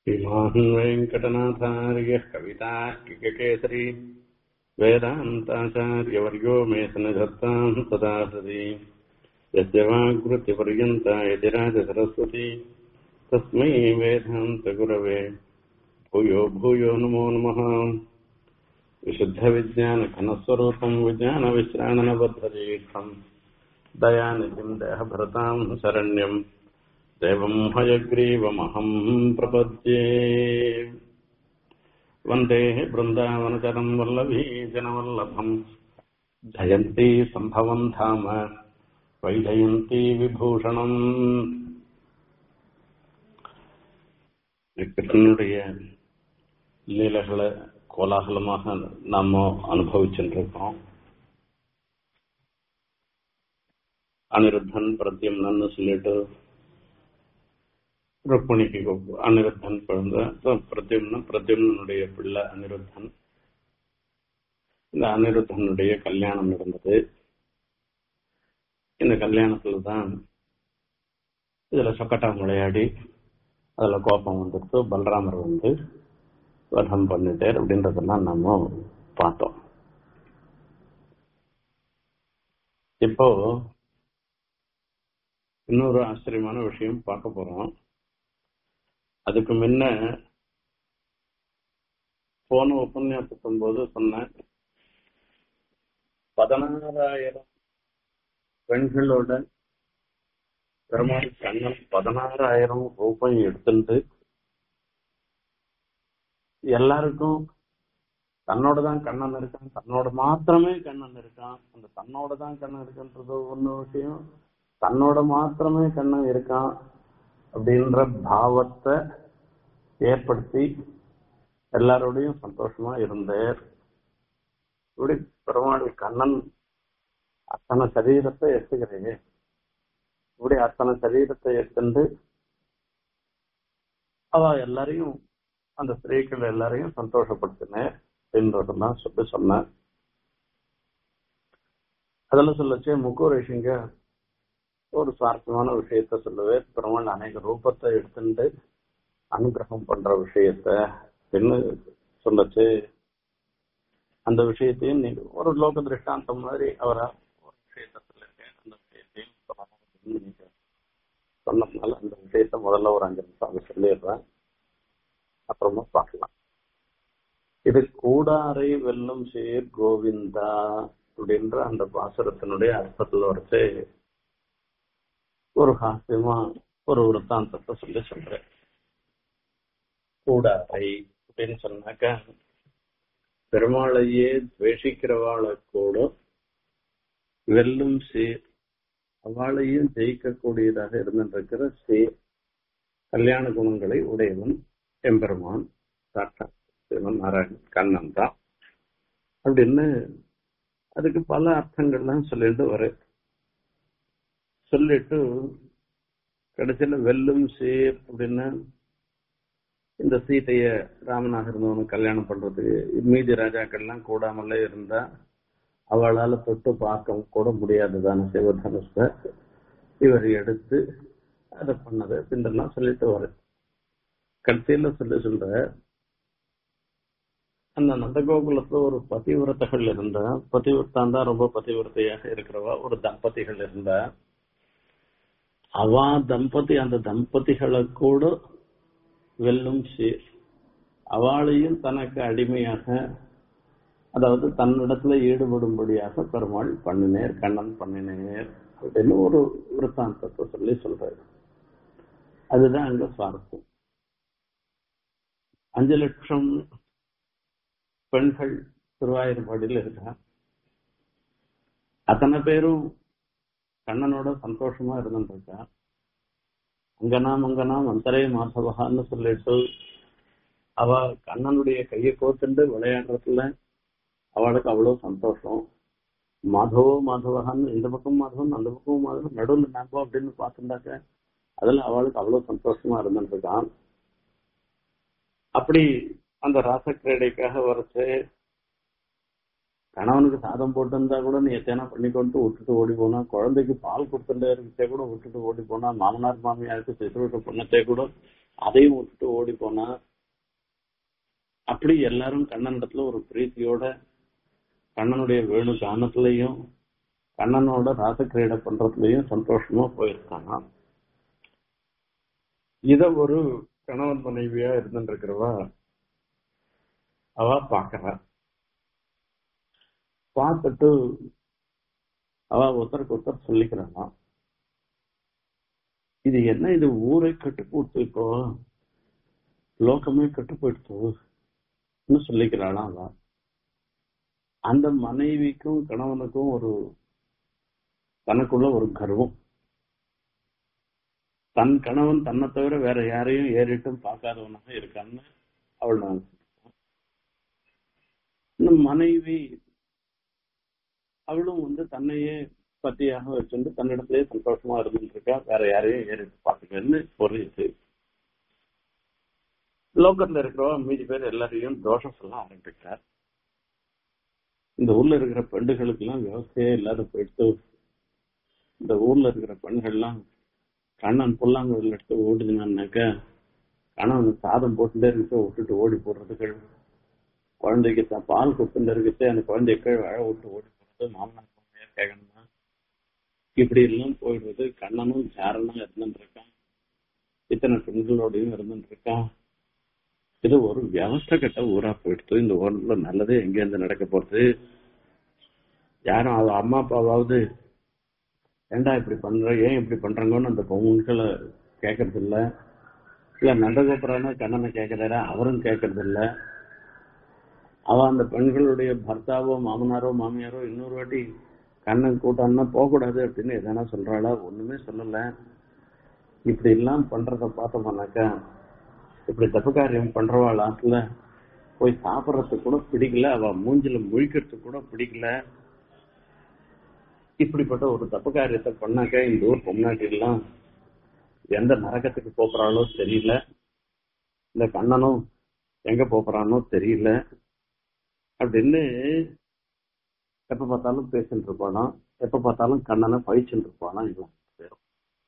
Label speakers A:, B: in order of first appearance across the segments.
A: श्रीमान् वेङ्कटनाथार्यः कवितार्किककेसरी वेदान्ताचार्यवर्यो मे सन्निधत्ताम् सदा सति यस्य वाग्वृत्तिपर्यन्ता यतिराजसरस्वती तस्मै वेदान्तगुरवे भूयो भूयो नमो नमः विशुद्धविज्ञानघनस्वरूपम् विज्ञानविश्राणनबद्धदीक्षम् दयानिधिम् देहभरताम् शरण्यम् देवम् हयग्रीवमहम् प्रपद्ये वन्दे बृन्दावनचरम् वल्लभी जनवल्लभम् जयन्ती सम्भवम् धाम வைஜயந்தி விபூஷணம் கிருஷ்ணனுடைய லீலைகளை கோலாகலமாக நாம அனுபவிச்சுருக்கோம் அனிருத்தன் பிரத்யம்னு சொல்லிட்டு ருக்மிணிக்கு அனிருத்தன் பிறந்த பிரத்யும்னன் பிரத்யும்னனுடைய பிள்ளை அனிருத்தன் இந்த அனிருத்தனுடைய கல்யாணம் நடந்தது இந்த கல்யாணத்துல தான் இதுல சொக்கட்டாம் விளையாடி அதுல கோபம் வந்துடுத்து பலராமர் வந்து வதம் பண்ணிட்டார் அப்படின்றதெல்லாம் நாம பார்த்தோம் இப்போ இன்னொரு ஆச்சரியமான விஷயம் பார்க்க போறோம் அதுக்கு முன்ன போன உபன்யாசத்தும் போது சொன்ன பதினாறாயிரம் பெண்களோட பெருமாள் கண்ணன் பதினாறாயிரம் ரூபாய் எடுத்துட்டு எல்லாருக்கும் தன்னோட தான் கண்ணன் இருக்கான் தன்னோட மாத்திரமே கண்ணன் இருக்கான் அந்த தன்னோட தான் கண்ணன் இருக்குன்றது ஒண்ணு விஷயம் தன்னோட மாத்திரமே கண்ணன் இருக்கான் அப்படின்ற பாவத்தை ஏற்படுத்தி எல்லாரோடையும் சந்தோஷமா இருந்தார் இப்படி பெருமாள் கண்ணன் அத்தனை சரீரத்தை எடுத்துக்கிறீங்க இப்படி அத்தனை சரீரத்தை எடுத்துட்டு அவ எல்லாரையும் அந்த ஸ்திரீக்கள் எல்லாரையும் சந்தோஷப்படுத்தினேன் அப்படின்றதெல்லாம் சொல்லி சொன்னேன் அதெல்லாம் சொல்லச்சு முக்கூரேஷிங்க ஒரு சுவாரஸ்யமான விஷயத்த சொல்லுவேன் பெருமாள் அநேக ரூபத்தை எடுத்துட்டு அனுகிரகம் பண்ற விஷயத்த அப்படின்னு சொல்லச்சு அந்த விஷயத்தையும் நீங்க ஒரு லோக திருஷ்டாந்தம் மாதிரி அவரை ஒரு விஷயத்த சொல்லிருக்கேன் அந்த விஷயத்தையும் சொல்லணும் நீங்க சொன்னதுனால அந்த விஷயத்த முதல்ல ஒரு அஞ்சு நிமிஷம் அவங்க சொல்லிடுறேன் அப்புறமா பார்க்கலாம் இது கூடாரை வெல்லும் சேர் கோவிந்தா அப்படின்ற அந்த பாசுரத்தினுடைய அர்த்தத்துல வரைச்சு ஒரு ஹாஸ்யமா ஒரு விருத்தாந்தத்தை சொல்லி சொல்றேன் கூடாரை அப்படின்னு சொன்னாக்க பெருமாளையே துவேஷிக்கிறவாளை கூட வெல்லும் சேர் அவளையும் ஜெயிக்கக்கூடியதாக இருந்திருக்கிற சேர் கல்யாண குணங்களை உடையவன் எம்பெருமான் சாட்டான் சிவன் நாராயணன் கண்ணன் தான் அப்படின்னு அதுக்கு பல அர்த்தங்கள்லாம் சொல்லிட்டு வர சொல்லிட்டு கடைசியில வெல்லும் சேர் அப்படின்னு இந்த சீதைய ராமனாக இருந்தவனு கல்யாணம் பண்றதுக்கு மீதி ராஜாக்கள்லாம் கூடாமலே இருந்தா அவளால தொட்டு பார்க்க கூட முடியாதுதான சிவதனுஷ இவர் எடுத்து அதை பண்ணது அப்படின்றலாம் சொல்லிட்டு வர கடைசியில சொல்லி சொல்ற அந்த நந்தகோகுலத்துல ஒரு பதிவிரத்தைகள் இருந்தா பதிவிரத்தான் தான் ரொம்ப பதிவிரத்தையாக இருக்கிறவா ஒரு தம்பதிகள் இருந்தா அவா தம்பதி அந்த தம்பதிகளை கூட வெல்லும் சீர் அவளையும் தனக்கு அடிமையாக அதாவது தன்னிடத்துல ஈடுபடும்படியாக பெருமாள் பண்ணினேர் கண்ணன் பண்ணினேர் அப்படின்னு ஒரு விருத்தாந்தத்தை சொல்லி சொல்றாரு அதுதான் அங்க சுவாரஸ்யம் அஞ்சு லட்சம் பெண்கள் திருவாயூர்பாடியில் இருக்கா அத்தனை பேரும் கண்ணனோட சந்தோஷமா இருந்துருக்கா அங்கனா மங்கனா மந்தரே மாதவகான்னு சொல்லிட்டு அவ கண்ணனுடைய கையை கோத்துண்டு விளையாடுறதுல அவளுக்கு அவ்வளவு சந்தோஷம் மாதவோ மாதவகான்னு இந்த பக்கம் மாதவன் அந்த பக்கம் மாதவன் நடுவில் நாம்போ அப்படின்னு பார்த்துட்டாக்க அதுல அவளுக்கு அவ்வளவு சந்தோஷமா இருந்துருக்கான் அப்படி அந்த ராசக்கிரீடைக்காக வரைச்சு கணவனுக்கு சாதம் போட்டிருந்தா கூட நீ எத்தனை பண்ணி கொண்டு விட்டுட்டு ஓடி போனா குழந்தைக்கு பால் கொடுத்துட்டே இருக்கே கூட விட்டுட்டு ஓடி போனா மாமனார் மாமியாருக்கு சிசுவிட்டு பண்ணத்தே கூட அதையும் விட்டுட்டு ஓடி போனா அப்படி எல்லாரும் கண்ணனிடத்துல ஒரு பிரீத்தியோட கண்ணனுடைய வேணு கானத்திலையும் கண்ணனோட ராசக்கிரீடை பண்றதுலயும் சந்தோஷமா போயிருக்காங்க இத ஒரு கணவன் மனைவியா இருந்துருக்கிறவா அவ பாக்குறா பார்த்துட்டு அவ ஒருத்தருக்கு ஒருத்தர் சொல்லிக்கிறானா இது என்ன இது ஊரை கட்டு போட்டு இப்போ லோகமே கட்டு போயிடுத்து சொல்லிக்கிறானா அவ அந்த மனைவிக்கும் கணவனுக்கும் ஒரு தனக்குள்ள ஒரு கர்வம் தன் கணவன் தன்னை தவிர வேற யாரையும் ஏறிட்டும் பார்க்காதவனாக இருக்கான்னு அவள் நான் இந்த மனைவி அவளும் வந்து தன்னையே பத்தியாக வச்சுட்டு தன்னிடத்திலே சந்தோஷமா இருந்துட்டு இருக்கா வேற யாரையும் ஏறிட்டு பார்த்துக்கன்னு ஒரு இது லோக்கத்துல இருக்கிறவா மீதி பேர் எல்லாரையும் தோஷம் சொல்ல ஆரம்பிச்சார் இந்த ஊர்ல இருக்கிற பெண்டுகளுக்கு எல்லாம் விவசாயே இல்லாத போயிட்டு இந்த ஊர்ல இருக்கிற பெண்கள்லாம் கண்ணன் புல்லாங்குழல் எடுத்து ஓடுதுனாக்க கணவன் சாதம் போட்டுட்டே இருக்க விட்டுட்டு ஓடி போடுறதுகள் குழந்தைக்கு தான் பால் குத்துட்டு இருக்கச்சே அந்த குழந்தைய கீழ் வாழ விட்டு ஓடி போறது மாமனார் மாமியார் கேட்கணுமா இப்படி எல்லாம் போயிடுறது கண்ணனும் சாரனும் இருந்துட்டு இருக்கான் இத்தனை பெண்களோடையும் இருந்துட்டு இருக்கான் இது ஒரு வியவஸ்தை கட்ட ஊரா போயிடுது இந்த ஊர்ல நல்லதே எங்க இருந்து நடக்க போறது யாரும் அவ அம்மா அப்பாவாவது ஏண்டா இப்படி பண்ற ஏன் இப்படி பண்றாங்கன்னு அந்த பொண்ணுகளை கேட்கறது இல்ல இல்ல நந்தகோபுரான கண்ணனை கேட்கிறாரா அவரும் கேட்கறது இல்ல அவ அந்த பெண்களுடைய பர்த்தாவோ மாமனாரோ மாமியாரோ இன்னொரு வாட்டி கண்ணன் கூட்டான்னா போகக்கூடாது அப்படின்னு எதனா சொல்றாளா ஒண்ணுமே சொல்லல இப்படி எல்லாம் பண்றத பார்த்தோம்னாக்கா இப்படி தப்பு காரியம் பண்றவாள் ஆத்துல போய் சாப்பிடறதுக்கு கூட பிடிக்கல அவ மூஞ்சில முழிக்கிறதுக்கு கூட பிடிக்கல இப்படிப்பட்ட ஒரு தப்பு காரியத்தை பண்ணாக்க இந்த ஊர் பொம்நாட்டிலாம் எந்த நரகத்துக்கு போறாளோ தெரியல இந்த கண்ணனும் எங்க போறானோ தெரியல அப்படின்னு எப்ப பார்த்தாலும் பேசிட்டு இருப்பானா எப்ப பார்த்தாலும் கண்ணனை பழிச்சுட்டு இருப்பானா இவன் பேரும்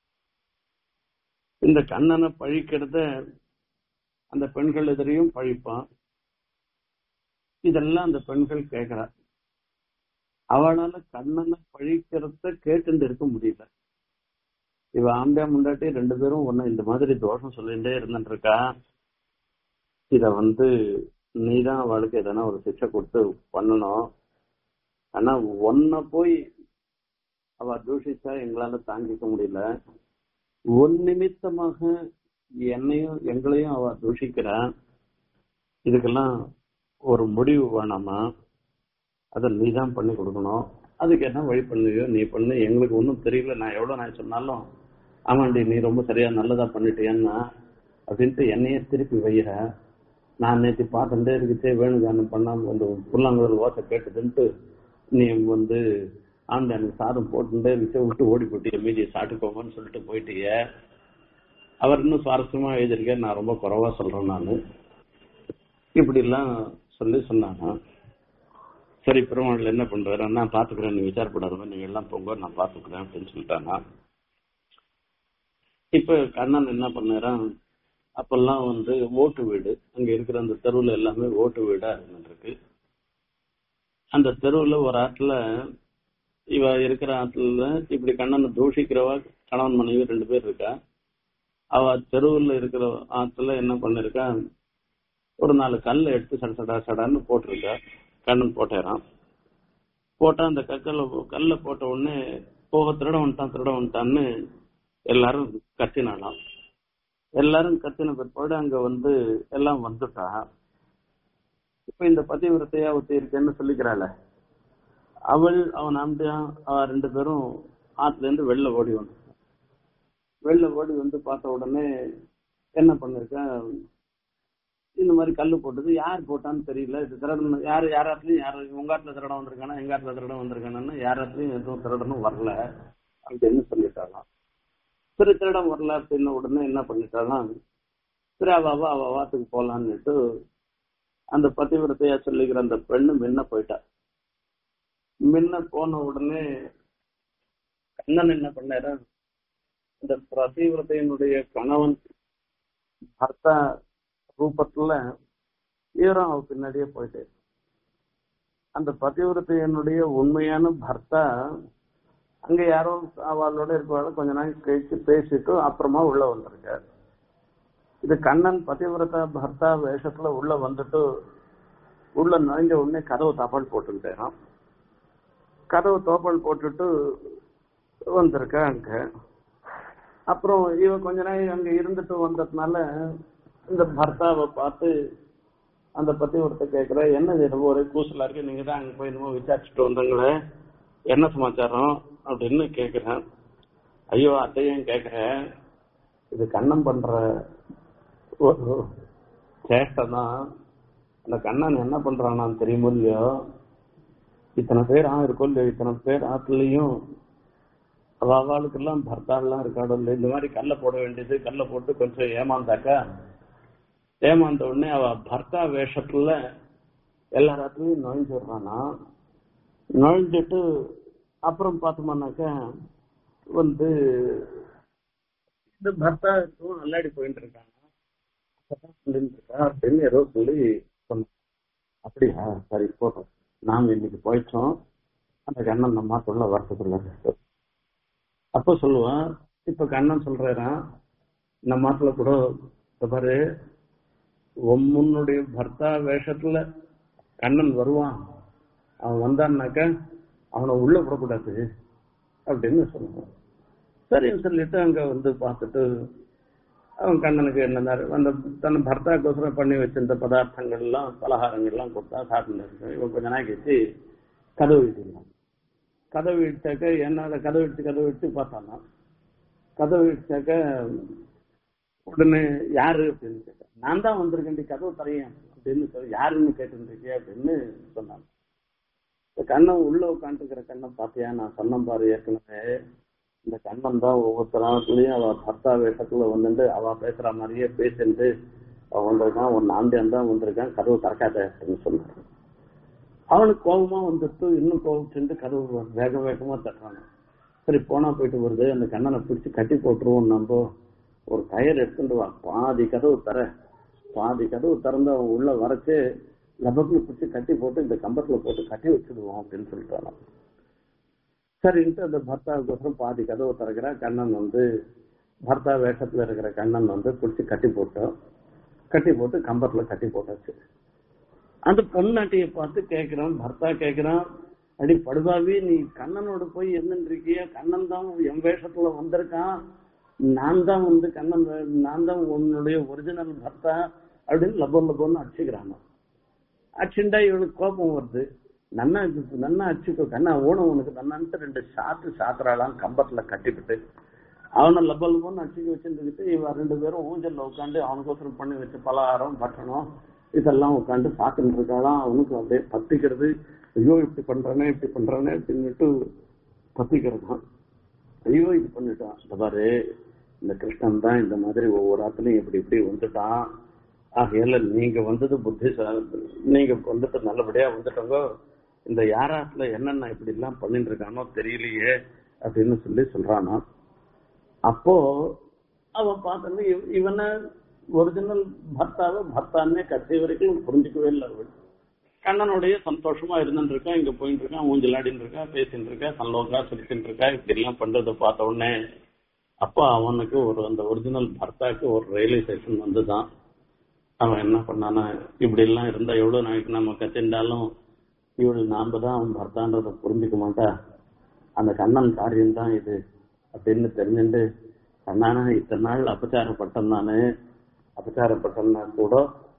A: இந்த கண்ணனை பழிக்கிறத அந்த பெண்கள் எதிரையும் பழிப்பான் இதெல்லாம் அந்த பெண்கள் கேட்கிறா அவளால கண்ணனை பழிக்கிறத கேட்டுட்டு இருக்க முடியல இவ ஆம்பியா முண்டாட்டி ரெண்டு பேரும் ஒன்னு இந்த மாதிரி தோஷம் சொல்லிட்டே இருந்துட்டு இருக்கா இத வந்து நீதான் அவளுக்கு எதனா ஒரு சிக்ஷை கொடுத்து பண்ணணும் ஆனா ஒன்ன போய் அவ தூஷிச்சா எங்களால தாங்கிக்க முடியல ஒன் நிமித்தமாக என்னையும் எங்களையும் அவ தூஷிக்கிறா இதுக்கெல்லாம் ஒரு முடிவு வேணாமா அதை நீ தான் பண்ணி கொடுக்கணும் அதுக்கு என்ன வழி பண்ணுவியோ நீ பண்ணு எங்களுக்கு ஒன்றும் தெரியல நான் எவ்வளோ நான் சொன்னாலும் ஆமாண்டி நீ ரொம்ப சரியா நல்லதா பண்ணிட்டியன்னா அப்படின்ட்டு என்னையே திருப்பி வைகிற நான் நேற்று பார்த்துட்டே இருக்குச்சே வேணுகானம் பண்ணாம அந்த புல்லாங்குழல் ஓசை கேட்டுதுன்ட்டு நீ வந்து ஆண்டு எனக்கு சாதம் போட்டுட்டே இருந்துச்சு விட்டு ஓடி போட்டிய மீதியை சாப்பிட்டுக்கோங்கன்னு சொல்லிட்டு போயிட்டிய அவர் இன்னும் சுவாரஸ்யமா எழுதியிருக்கேன் நான் ரொம்ப குறைவா சொல்றேன் நான் இப்படி எல்லாம் சொல்லி சொன்னாங்க சரி பெருமாள் என்ன பண்றாரு நான் பாத்துக்கிறேன் நீ விசாரப்படாதவன் நீங்க எல்லாம் போங்க நான் பாத்துக்கிறேன் அப்படின்னு சொல்லிட்டாங்க இப்ப கண்ணன் என்ன பண்ணாரான் அப்பெல்லாம் வந்து ஓட்டு வீடு அங்க இருக்கிற அந்த தெருவுல எல்லாமே ஓட்டு வீடா இருந்துருக்கு அந்த தெருவுல ஒரு ஆத்துல இவ இருக்கிற ஆத்துல இப்படி கண்ணனை தூஷிக்கிறவா கணவன் மனைவி ரெண்டு பேர் இருக்கா அவ தெருவுல இருக்கிற ஆத்துல என்ன பண்ணிருக்கா ஒரு நாலு கல்லை எடுத்து சட சடா சடான்னு போட்டிருக்கா கண்ணன் போட்டேறான் போட்டா அந்த கக்கல்ல கல்ல போட்ட உடனே போக திருட வந்துட்டான் திருட வந்துட்டான்னு எல்லாரும் கத்தினாலாம் எல்லாரும் கத்தின பிற்பாடு அங்க வந்து எல்லாம் வந்துட்டா இப்ப இந்த பதிவிரத்தையா ஒத்தி இருக்கேன்னு சொல்லிக்கிறாள அவள் அவன் ஆம்பியான் அவ ரெண்டு பேரும் ஆத்துல இருந்து வெளில ஓடி வந்து வெளில ஓடி வந்து பார்த்த உடனே என்ன பண்ணிருக்க இந்த மாதிரி கல்லு போட்டது யார் போட்டான்னு தெரியல இது திருடணும் யார் யாராத்துலயும் யார் உங்க ஆத்துல திருடம் வந்திருக்கானா எங்க ஆத்துல திருடம் வந்திருக்கானு யாராத்துலயும் எதுவும் திருடனும் வரல அப்படின்னு சொல்லிட்டாலாம் சரி திருடம் வரல அப்படின்ன உடனே என்ன பண்ணிட்டாலாம் சரி அவ அவ அவ வாத்துக்கு போலான்னுட்டு அந்த பதிவிரத்தையா சொல்லிக்கிற அந்த பெண்ணு முன்ன போயிட்டா முன்ன போன உடனே கண்ணன் என்ன பண்ணாரு இந்த பதிவிரத்தையினுடைய கணவன் பர்த்தா ரூபத்துல இவரும் அவ பின்னாடியே போயிட்டு அந்த பதிவிரத்தையனுடைய உண்மையான பர்த்தா அங்க யாரோ அவளோட இருக்கவாள் கொஞ்ச நாள் கழிச்சு பேசிட்டு அப்புறமா உள்ள வந்திருக்காரு இது கண்ணன் பதிவிரதா பர்த்தா வேஷத்துல உள்ள வந்துட்டு உள்ள நுழைஞ்ச உடனே கதவு தாப்பால் போட்டுக்கிட்டேன் கதவு தோப்பால் போட்டுட்டு வந்திருக்கா அங்க அப்புறம் இவ கொஞ்ச நாள் அங்க இருந்துட்டு வந்ததுனால இந்த பர்த்தாவை பார்த்து அந்த பத்தி ஒருத்தர் கேட்கிற என்ன இது ஒரே கூசலா இருக்கு நீங்க தான் அங்க போய் என்னமோ விசாரிச்சுட்டு வந்தீங்களே என்ன சமாச்சாரம் அப்படின்னு கேக்குறேன் ஐயோ அத்தையும் கேக்குறேன் இது கண்ணன் பண்ற ஒரு சேட்டை தான் அந்த கண்ணன் என்ன பண்றானான்னு தெரியுமோ இல்லையோ இத்தனை பேர் ஆ இருக்கோ இல்லையோ இத்தனை பேர் ஆத்துலயும் அவ அவளுக்கெல்லாம் பர்த்தாலாம் இருக்காடோ இல்லை இந்த மாதிரி கல்லை போட வேண்டியது கல்லை போட்டு கொஞ்சம் ஏமாந்தாக்கா ஏமாந்த உடனே அவ பர்த்தா வேஷத்துல எல்லா ராத்திரியும் நுழைஞ்சிடுறானா நுழைஞ்சிட்டு அப்புறம் பார்த்தோம்னாக்கா வந்து இந்த பர்த்தா இருக்கும் நல்லாடி போயிட்டு இருக்காங்க அப்பதான் சொல்லிட்டு இருக்கா அப்படின்னு ஏதோ சொல்லி சொன்ன அப்படியா சரி போட்டோம் நாம இன்னைக்கு போயிட்டோம் அந்த கண்ணன் நம்ம சொல்ல வரத்துக்குள்ள அப்ப சொல்லுவான் இப்ப கண்ணன் சொல்றாராம் இந்த மாட்டுல கூட இந்த பாரு உன்னுடைய பர்த்தா வேஷத்துல கண்ணன் வருவான் அவன் வந்தான்னாக்க அவனை உள்ள விடக்கூடாது அப்படின்னு சொல்லுவான் சரின்னு சொல்லிட்டு அங்க வந்து பார்த்துட்டு அவன் கண்ணனுக்கு என்ன அந்த தன் பர்த்தாக்கோசரம் பண்ணி வச்சிருந்த பதார்த்தங்கள் எல்லாம் பலகாரங்கள் எல்லாம் கொடுத்தா சாப்பிட்டு இருக்கு இவன் கொஞ்ச நாள் கழிச்சு கதவு வீட்டிடலாம் கதவு இட்டாக்க என்ன கதவு இட்டு கதவு இட்டு பார்த்தானா கதவு இட்டாக்க உடனே யாரு அப்படின்னு கேட்டேன் நான் தான் வந்திருக்கேன் கதவு தரையன் அப்படின்னு சொல்லி யாருன்னு கேட்டுருக்கே அப்படின்னு சொன்னாங்க கண்ணன் உள்ள உட்காந்துருக்கிற கண்ணன் பார்த்தியா நான் சொன்ன பாரு ஏற்கனவே இந்த கண்ணன் தான் ஒவ்வொரு நாளத்துலயும் அவ பர்த்தா வேஷத்துல வந்துட்டு அவ பேசுற மாதிரியே பேசிட்டு அவன் வந்திருக்கான் உன் ஆண்டியன் தான் வந்திருக்கான் கதவு திறக்காத அப்படின்னு சொன்னாரு அவனுக்கு கோபமா வந்துட்டு இன்னும் கோபிச்சுட்டு கதவு வேக வேகமா தட்டுறாங்க சரி போனா போயிட்டு வருது அந்த கண்ணனை பிடிச்சி கட்டி போட்டுருவோம் நம்ம ஒரு கயிறு எடுத்துட்டு வா பாதி கதவு தர பாதி கதவு திறந்து அவன் உள்ள வரைச்சு லபக்குன்னு பிடிச்சி கட்டி போட்டு இந்த கம்பத்துல போட்டு கட்டி வச்சிடுவோம் அப்படின்னு சொல்லிட்டான் சரின்ட்டு அந்த பர்த்தாவுக்கோசரம் பாதி கதவு திறக்கிறா கண்ணன் வந்து பர்த்தா வேஷத்துல இருக்கிற கண்ணன் வந்து பிடிச்சி கட்டி போட்டோம் கட்டி போட்டு கம்பத்துல கட்டி போட்டாச்சு அந்த பொன்னாட்டிய பார்த்து கேட்கிறான் பர்த்தா கேட்கிறான் அடி படுபாவி நீ கண்ணனோட போய் இருந்துட்டு இருக்கிய கண்ணன் தான் என் வேஷத்துல வந்திருக்கான் நான் தான் வந்து கண்ணன் நான் தான் உன்னுடைய ஒரிஜினல் பர்த்தா அப்படின்னு லபோ லபோன்னு அடிச்சுக்கிறாங்க அடிச்சுண்டா இவனுக்கு கோபம் வருது நன்னா நன்னா அடிச்சுக்கோ கண்ணா ஓணும் உனக்கு நன்னான்ட்டு ரெண்டு சாத்து சாத்துறாளாம் கம்பத்துல கட்டிவிட்டு அவனை லப்ப லப்பன்னு அடிச்சுக்க வச்சுருந்துக்கிட்டு இவன் ரெண்டு பேரும் ஊஞ்சல்ல உட்காந்து அவனுக்கோசரம் பண்ணி வச்ச பலகாரம் பட்டணம் இதெல்லாம் உட்காந்து பார்த்துட்டு இருக்காளாம் அவனுக்கு அப்படியே பத்திக்கிறது ஐயோ இப்படி பண்றானே இப்படி பண்றானே அப்படின்னுட்டு பத்திக்கிறது ஐயோ இது பண்ணிட்டான் இந்த பாரு இந்த கிருஷ்ணன் தான் இந்த மாதிரி ஒவ்வொரு ஆத்துலயும் இப்படி இப்படி வந்துட்டான் ஆகையால நீங்க வந்தது புத்தி நீங்க வந்துட்டு நல்லபடியா வந்துட்டவங்க இந்த யாராத்துல என்னென்ன இப்படி எல்லாம் பண்ணிட்டு இருக்கானோ தெரியலையே அப்படின்னு சொல்லி சொல்றானா அப்போ அவன் பார்த்தோன்னு இவனை ஒரிஜினல் பர்த்தாவை பர்த்தான்னே கடைசி வரைக்கும் புரிஞ்சுக்கவே இல்லை அவள் கண்ணனுடைய சந்தோஷமா இருந்துட்டு இருக்கான் இங்க போயிட்டு இருக்கான் ஊஞ்சலாடின்னு இருக்கா பேசிட்டு இருக்கா சல்லோக்கா சிரிச்சுட்டு இருக்கா இப்படி எல்லாம் பண்றதை பார்த்த உடனே அப்போ அவனுக்கு ஒரு அந்த ஒரிஜினல் பர்த்தாக்கு ஒரு ரியலைசேஷன் வந்துதான் அவன் என்ன பண்ணானா இப்படி எல்லாம் இருந்தா எவ்வளவு நாளைக்கு நம்ம கத்திருந்தாலும் இவள் நாம தான் அவன் பர்த்தான்றத புரிஞ்சுக்க மாட்டா அந்த கண்ணன் காரியம் தான் இது அப்படின்னு தெரிஞ்சுட்டு கண்ணானா இத்தனை நாள் அபச்சாரப்பட்டம் நானு அபச்சாரப்பட்டம்னா கூட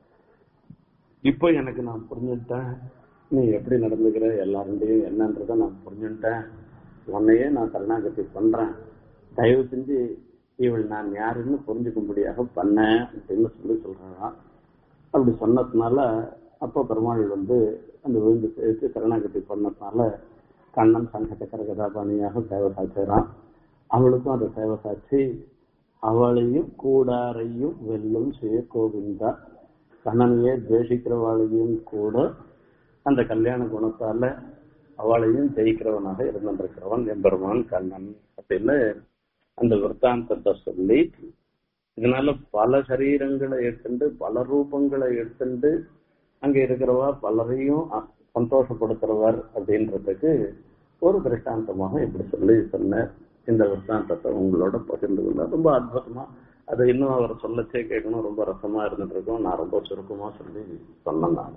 A: இப்போ எனக்கு நான் புரிஞ்சுட்டேன் நீ எப்படி நடந்துக்கிற எல்லாருடையும் என்னன்றத நான் புரிஞ்சுட்டேன் உன்னையே நான் சரணாகதி பண்றேன் தயவு செஞ்சு இவள் நான் யாருன்னு புரிஞ்சுக்கும்படியாக பண்ணேன் அப்படின்னு சொல்லி சொல்றான் அப்படி சொன்னதுனால அப்போ பெருமாள் வந்து அந்த விழுந்து சேர்த்து சரணாகதி பண்ணதுனால கண்ணன் சங்கச்சக்கர கதாபாணியாக சேவை சாய்ச்சான் அவளுக்கும் அந்த சேவை சாட்சி அவளையும் கூடாரையும் வெல்லும் சுய கோவிந்தா கண்ணனையே துவேஷிக்கிறவாளையும் கூட அந்த கல்யாண குணத்தால அவளையும் ஜெயிக்கிறவனாக இருந்திருக்கிறவன் எம்பெருமான் கண்ணன் அப்படின்னு அந்த விற்த்தாந்தத்தை சொல்லி இதனால பல சரீரங்களை எடுத்துட்டு பல ரூபங்களை எடுத்துட்டு அங்க இருக்கிறவா பலரையும் அ- சந்தோஷப்படுத்துறவர் அப்படின்றதுக்கு ஒரு திருஷ்டாந்தமாக இப்படி சொல்லி சொன்ன இந்த விற்த்தாந்தத்தை உங்களோட பகிர்ந்து கொள்ள ரொம்ப அற்புதமா அது இன்னும் அவர் சொல்லச்சே கேட்கணும் ரொம்ப ரசமா இருந்துட்டு இருக்கும் நான் ரொம்ப சுருக்கமா சொல்லி சொன்னேன் நான்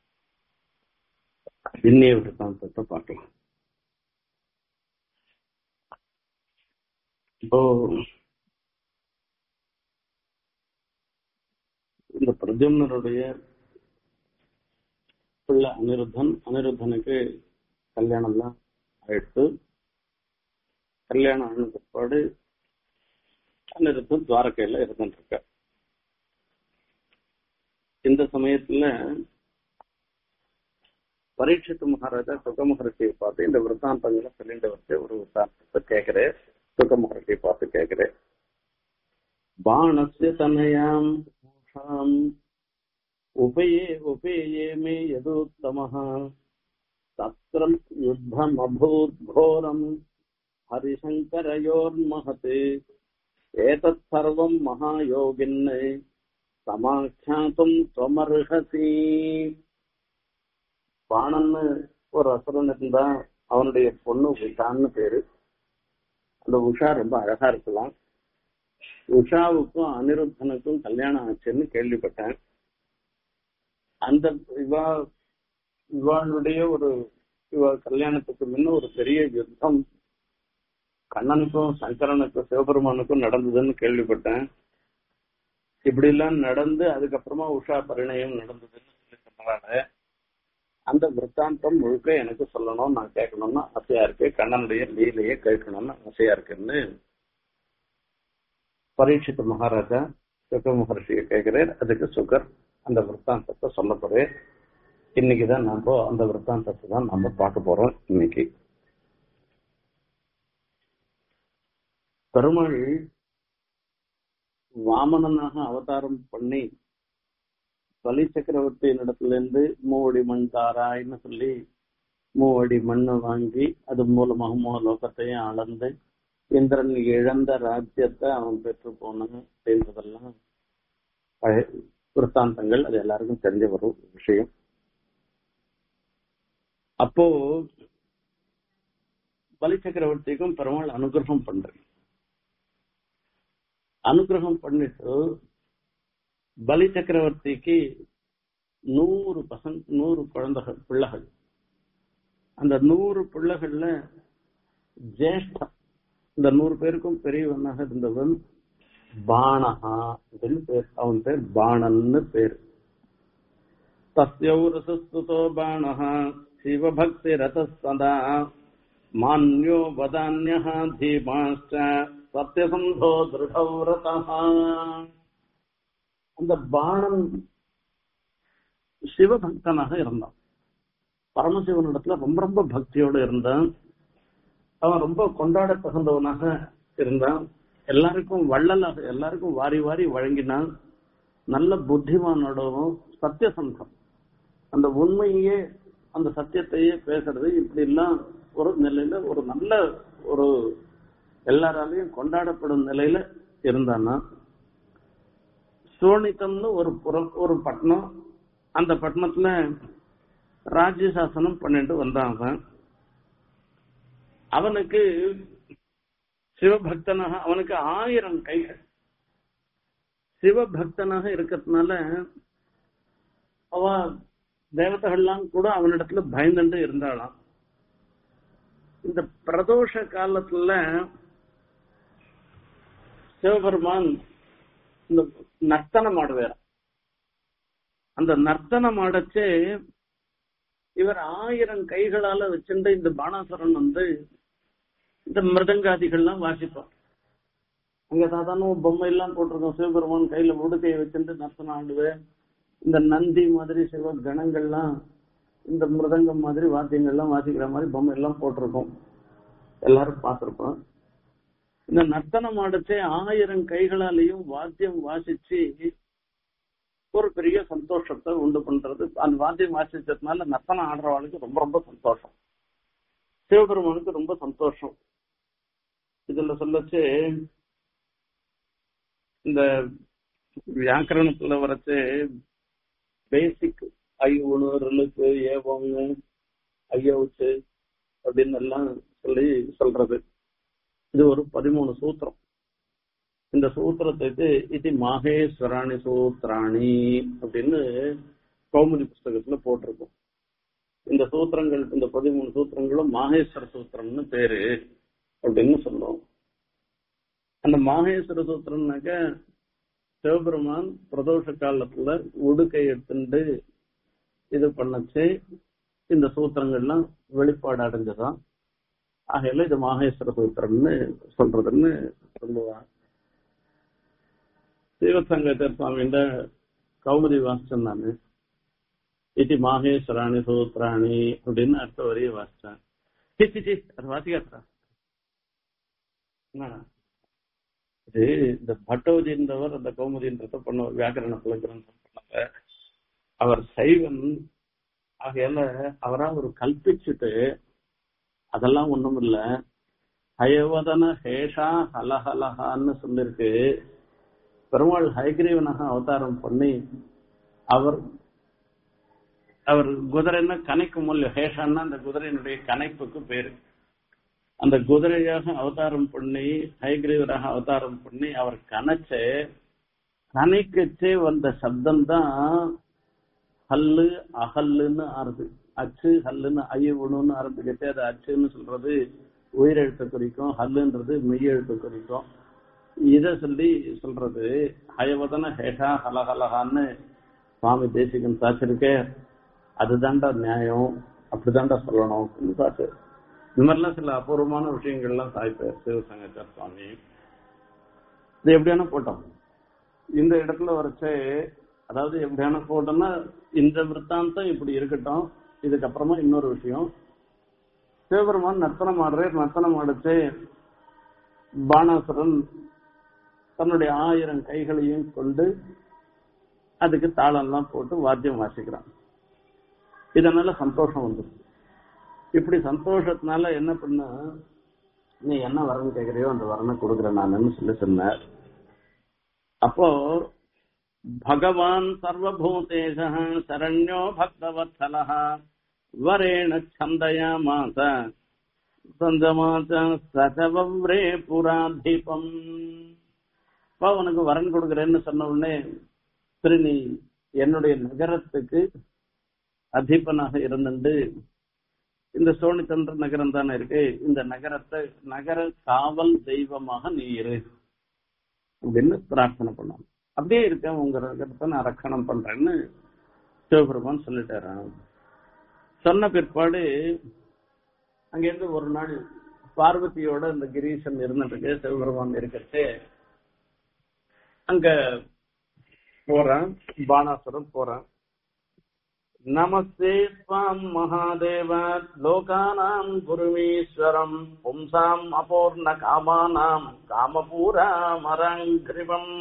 A: இன்னைய விற்த்தாந்தத்தை பார்க்கலாம் இப்போ இந்த பிரஜம்னருடைய பிள்ளை அனிருத்தன் அனிருத்தனுக்கு கல்யாணம் எல்லாம் ஆயிடுத்து கல்யாணம் ஆன பிற்பாடு அனிருத்தன் துவாரகையில இருந்துட்டு இருக்க இந்த சமயத்துல பரீட்சித்து மகாராஜா சுக மகர்ஷியை பார்த்து இந்த விற்த்தாந்தங்களை சொல்லிட்டு வந்து ஒரு விற்த்தாந்தத்தை கேட்கிறேன் சுக மகர்ஷியை பார்த்து கேட்கிறேன் பாணஸ்ய தனயாம் மூஷாம் உபயே உபேயே மே யதூத்தமः தத்ர யுத்தம் அபூத் घोरम् ஹரிசங்கரயோர்மஹத் ஏதத் சர்வம் மகாயோகின் சமாख्यातुம் त्वमर्हसि பாணன்னு ஒரு அசுரன் இருந்தா அவனுடைய பொண்ணு உஷான்னு பேரு அந்த உஷா ரொம்ப அழகா இருக்கலாம் உஷாவுக்கும் அனிருத்தனுக்கும் கல்யாணம் ஆச்சுன்னு கேள்விப்பட்டேன் அந்த இவா இவாளுடைய ஒரு இவ கல்யாணத்துக்கு முன்ன ஒரு பெரிய யுத்தம் கண்ணனுக்கும் சங்கரனுக்கும் சிவபெருமானுக்கும் நடந்ததுன்னு கேள்விப்பட்டேன் இப்படி எல்லாம் நடந்து அதுக்கப்புறமா உஷா பரிணயம் நடந்ததுன்னு சொல்லி சொன்னாங்க அந்த விற்த்தாந்தம் முழுக்க எனக்கு சொல்லணும் நான் கேட்கணும்னு ஆசையா இருக்கு கண்ணனுடைய லீலையே கேட்கணும்னு ஆசையா இருக்குன்னு பரீட்சித்த மகாராஜா சுக மகர்ஷியை கேட்கிறார் அதுக்கு சுகர் அந்த விற்த்தாந்தத்தை சொல்ல போறேன் இன்னைக்குதான் நாம அந்த விற்த்தாந்தத்தை தான் நம்ம பார்க்க போறோம் இன்னைக்கு பெருமாள் வாமனனாக அவதாரம் பண்ணி பலி சக்கரவர்த்தி இடத்துல இருந்து மூவடி மண் தாராய்ன்னு சொல்லி மூவடி மண்ணை வாங்கி அது மூலமாக மூலோகத்தையும் அளந்து இந்திரன் இழந்த ராஜ்யத்தை அவன் பெற்று போனான் அப்படின்றதெல்லாம் பழைய விற்த்தாந்தங்கள் அது எல்லாருக்கும் தெரிஞ்ச ஒரு விஷயம் அப்போ பலி சக்கரவர்த்திக்கும் பெருமாள் அனுகிரகம் பண்றேன் அனுகிரகம் பண்ணிட்டு பலி சக்கரவர்த்திக்கு நூறு பசங்க நூறு குழந்தைகள் பிள்ளைகள் அந்த நூறு பிள்ளைகள்ல ஜேஷ்டம் இந்த நூறு பேருக்கும் பெரியவனாக இருந்தவன் பாணஹா அப்படின்னு பேர் அவன் பேர் பாணன்னு பேர் தஸ்யௌரசுஸ்துதோ பாணஹ சிவபக்தி ரதஸ்ததா மான்யோ வதான்யः தீமாश्च சத்யசந்தோ திருடௌரதः அந்த பாணன் சிவபக்தனாக இருந்தான் பரமசிவனிடத்துல ரொம்ப ரொம்ப பக்தியோடு இருந்தான் அவன் ரொம்ப கொண்டாட தகுந்தவனாக இருந்தான் எல்லாருக்கும் வள்ளலாக எல்லாருக்கும் வாரி வாரி வழங்கினான் நல்ல புத்திமானோடவும் சத்தியசந்தம் அந்த உண்மையே அந்த சத்தியத்தையே பேசுறது இப்படி எல்லாம் ஒரு நிலையில ஒரு நல்ல ஒரு எல்லாராலையும் கொண்டாடப்படும் நிலையில இருந்தானா சோனித்தம்னு ஒரு புறம் ஒரு பட்டணம் அந்த பட்டணத்துல ராஜ்ய சாசனம் பண்ணிட்டு வந்தான் அவன் அவனுக்கு சிவபக்தனாக அவனுக்கு ஆயிரம் கைகள் சிவபக்தனாக இருக்கிறதுனால அவ தேவதைகள்லாம் கூட அவனிடத்துல பயந்துட்டு இருந்தாளாம் இந்த பிரதோஷ காலத்துல சிவபெருமான் இந்த நர்த்தனம் ஆடுவார் அந்த நர்த்தனம் ஆடச்சே இவர் ஆயிரம் கைகளால வச்சிருந்த இந்த பாணாசுரன் வந்து இந்த மிருதங்காதிகள்லாம் வாசிப்பான் அங்க சாதாரண ஒரு பொம்மை எல்லாம் போட்டிருக்கோம் சிவபெருமான் கையில உடுக்கையை வச்சுட்டு நர்த்தனம் ஆடுவேன் இந்த நந்தி மாதிரி சிவ கணங்கள்லாம் இந்த மிருதங்கம் மாதிரி வாத்தியங்கள்லாம் வாசிக்கிற மாதிரி பொம்மை எல்லாம் போட்டிருக்கோம் எல்லாரும் பார்த்திருப்போம் இந்த நர்த்தனம் ஆடச்சே ஆயிரம் கைகளாலையும் வாத்தியம் வாசிச்சு ஒரு பெரிய சந்தோஷத்தை உண்டு பண்றது அந்த வாத்தியம் வாசிச்சதுனால நர்த்தனம் ஆடுறவாளுக்கு ரொம்ப ரொம்ப சந்தோஷம் சிவபெருமானுக்கு ரொம்ப சந்தோஷம் இதுல சொல்லச்சு இந்த வியாக்கரணத்துல வரைச்சு பேசிக் ஐ உணர்வுக்கு ஏவம்னு ஐயவுச்சு அப்படின்னு எல்லாம் சொல்லி சொல்றது இது ஒரு பதிமூணு சூத்திரம் இந்த சூத்திரத்துக்கு இது மாகேஸ்வராணி சூத்திராணி அப்படின்னு கௌமுதி புஸ்தகத்துல போட்டிருக்கும் இந்த சூத்திரங்கள் இந்த பதிமூணு சூத்திரங்களும் மாகேஸ்வர சூத்திரம்னு பேரு அப்படின்னு சொல்லுவோம் அந்த மாகேஸ்வர சூத்திரம்னாக்க சிவபெருமான் பிரதோஷ காலத்துல உடுக்கை எடுத்துட்டு இது பண்ணச்சு இந்த சூத்திரங்கள்லாம் வெளிப்பாடு அடைஞ்சதான் ஆகையில இது மாகேஸ்வர சூத்திரம்னு சொல்றதுன்னு சொல்லுவான் சீவசங்கர் சுவாமியின் கௌமுதி வாசிச்சேன் நானு இது மாகேஸ்வராணி சூத்திராணி அப்படின்னு அடுத்த வரையும் வாசிச்சேன் சி சி சி அது வாசிக்காத்தா என்னடா இது இந்த பட்டோஜின்றவர் அந்த கௌமுதின்றத பண்ண வியாக்கரண புலங்கிறன்னு சொன்னாங்க அவர் சைவன் ஆகையால அவரா ஒரு கல்பிச்சுட்டு அதெல்லாம் ஒண்ணும் இல்ல ஹயவதன ஹேஷா ஹலஹலஹான்னு சொல்லிருக்கு பெருமாள் ஹயகிரீவனாக அவதாரம் பண்ணி அவர் அவர் குதிரைன்னா கணைக்கும் மூலியம் ஹேஷான்னா அந்த குதிரையினுடைய கணைப்புக்கு பேரு அந்த குதிரையாக அவதாரம் பண்ணி ஹைகிரீவராக அவதாரம் பண்ணி அவர் கணச்சே கணைக்கச்சே வந்த சப்தம் தான் ஹல்லு அகல்லுன்னு ஆறுது அச்சு ஹல்லுன்னு ஐயவணும்னு ஆரம்பிக்கச்சே அது அச்சுன்னு சொல்றது உயிரெழுத்து குறிக்கும் ஹல்லுன்றது மெய்யெழுத்து குறிக்கும் இத சொல்லி சொல்றது ஹயவதன ஹேஷா ஹலஹலஹான்னு சுவாமி தேசிகன் சாச்சிருக்கே அதுதான்டா நியாயம் அப்படிதான்டா சொல்லணும் சாச்சு இந்த மாதிரிலாம் சில அபூர்வமான விஷயங்கள்லாம் சாய்ப்பார் சிவசங்கர் சுவாமி இது எப்படியான போட்டோம் இந்த இடத்துல வரைச்சே அதாவது எப்படியான போட்டோம்னா இந்த விற்த்தாந்தம் இப்படி இருக்கட்டும் இதுக்கப்புறமா இன்னொரு விஷயம் சிவபெருமான் நர்த்தனம் ஆடுறார் நர்த்தனம் ஆடிச்சு பாணாசுரன் தன்னுடைய ஆயிரம் கைகளையும் கொண்டு அதுக்கு தாளம்லாம் போட்டு வாத்தியம் வாசிக்கிறான் இதனால சந்தோஷம் வந்துடும் இப்படி சந்தோஷத்தினால என்ன பண்ண நீ என்ன வரன்னு கேக்குறியோ அந்த வரனை கொடுக்குறேன் நானுன்னு சொல்லி சொன்னார் அப்போ பகவான் சர்வபூதேஷ சரண்யோ பக்தவத்சல வரேண சந்தயா மாச சந்தமாச சதவவ்ரே புராதிபம் அப்பா உனக்கு வரன் கொடுக்குறேன்னு சொன்ன உடனே சரி நீ என்னுடைய நகரத்துக்கு அதிபனாக இருந்துட்டு இந்த சோனிச்சந்திர நகரம் தானே இருக்கு இந்த நகரத்தை நகர காவல் தெய்வமாக நீ இரு அப்படின்னு பிரார்த்தனை பண்ணான் அப்படியே இருக்கேன் உங்க நகரத்தை நான் ரக்கணம் பண்றேன்னு சிவபெருமான் சொல்லிட்டாராம் சொன்ன பிற்பாடு அங்கிருந்து ஒரு நாள் பார்வதியோட இந்த கிரீஷன் இருந்துட்டு சிவபெருமான் இருக்கிறது அங்க போறான் பானாசுரம் போறான் நமஸ்தே ஸ்வாம் மகாதேவ லோகானாம் குருமீஸ்வரம் பும்சாம் அபூர்ண காமானாம் காமபூராமரங்கிரிவம்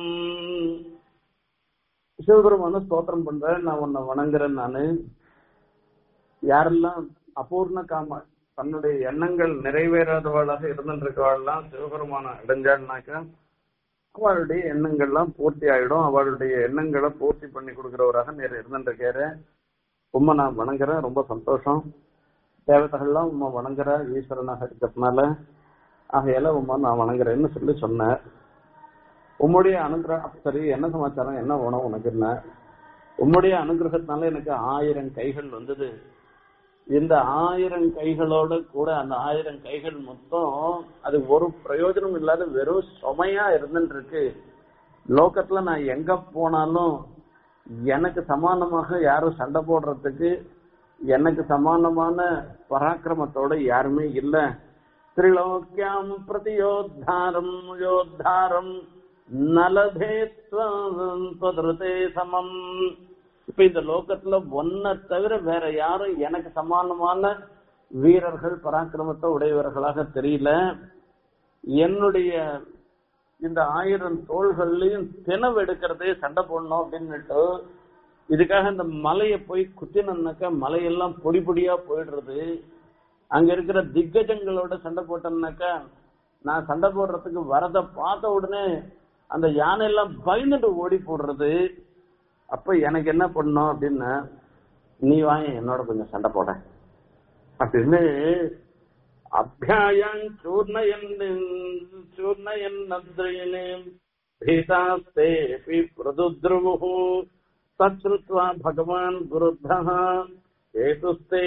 A: சிவபெருமான ஸ்தோத்திரம் பண்றேன் நான் உன்னை வணங்குறேன் நானு யாரெல்லாம் அபூர்ண காம தன்னுடைய எண்ணங்கள் நிறைவேறாதவளாக இருந்துருக்கவாள்லாம் சிவபெருமான அடைஞ்சாள்னாக்கா அவளுடைய எண்ணங்கள்லாம் பூர்த்தி ஆயிடும் அவளுடைய எண்ணங்களை பூர்த்தி பண்ணி கொடுக்கிறவராக நேர் இருந்துருக்காரு உண்மை நான் வணங்குறேன் ரொம்ப சந்தோஷம் தேவதைகள்லாம் உண்மை வணங்குற ஈஸ்வரனாக இருக்கிறதுனால ஆகையால உண்மை நான் வணங்குறேன்னு சொல்லி சொன்னேன் உம்முடைய அனுகிரகம் சரி என்ன சமாச்சாரம் என்ன உணவு உனக்கு என்ன உம்முடைய அனுகிரகத்தினால எனக்கு ஆயிரம் கைகள் வந்தது இந்த ஆயிரம் கைகளோட கூட அந்த ஆயிரம் கைகள் மொத்தம் அது ஒரு பிரயோஜனம் இல்லாத வெறும் சுமையா இருந்துட்டு இருக்கு லோகத்துல நான் எங்க போனாலும் எனக்கு சமானமாக யாரும் சண்டை போடுறதுக்கு எனக்கு சமானமான பராக்கிரமத்தோட யாருமே இல்ல திரிலோக்கியம் பிரதியோத்தாரம் யோத்தாரம் நலபேத்வதே சமம் இப்ப இந்த லோகத்துல ஒன்ன தவிர வேற யாரும் எனக்கு சமானமான வீரர்கள் பராக்கிரமத்தை உடையவர்களாக தெரியல என்னுடைய இந்த ஆயிரம் தோள்கள்லயும் தினவு எடுக்கிறதே சண்டை போடணும் அப்படின்னுட்டு இதுக்காக இந்த மலையை போய் குத்தினோம்னாக்கா மலையெல்லாம் பொடி பொடியா போயிடுறது அங்க இருக்கிற திக்கஜங்களோட சண்டை போட்டோம்னாக்கா நான் சண்டை போடுறதுக்கு வரத பார்த்த உடனே அந்த யானை எல்லாம் பயந்துட்டு ஓடி போடுறது அப்ப எனக்கு என்ன பண்ணும் அப்படின்னா நீ வாங்க என்னோட கொஞ்சம் சண்டை போட அப்படின்னு அபியாயம் சூர்ணயன் சூர்ணயன் நத்ரயனே भीतास्ते प्रदुद्रुमुः तच्छ्रुत्वा भगवान् गुरुद्धः हेतुस्ते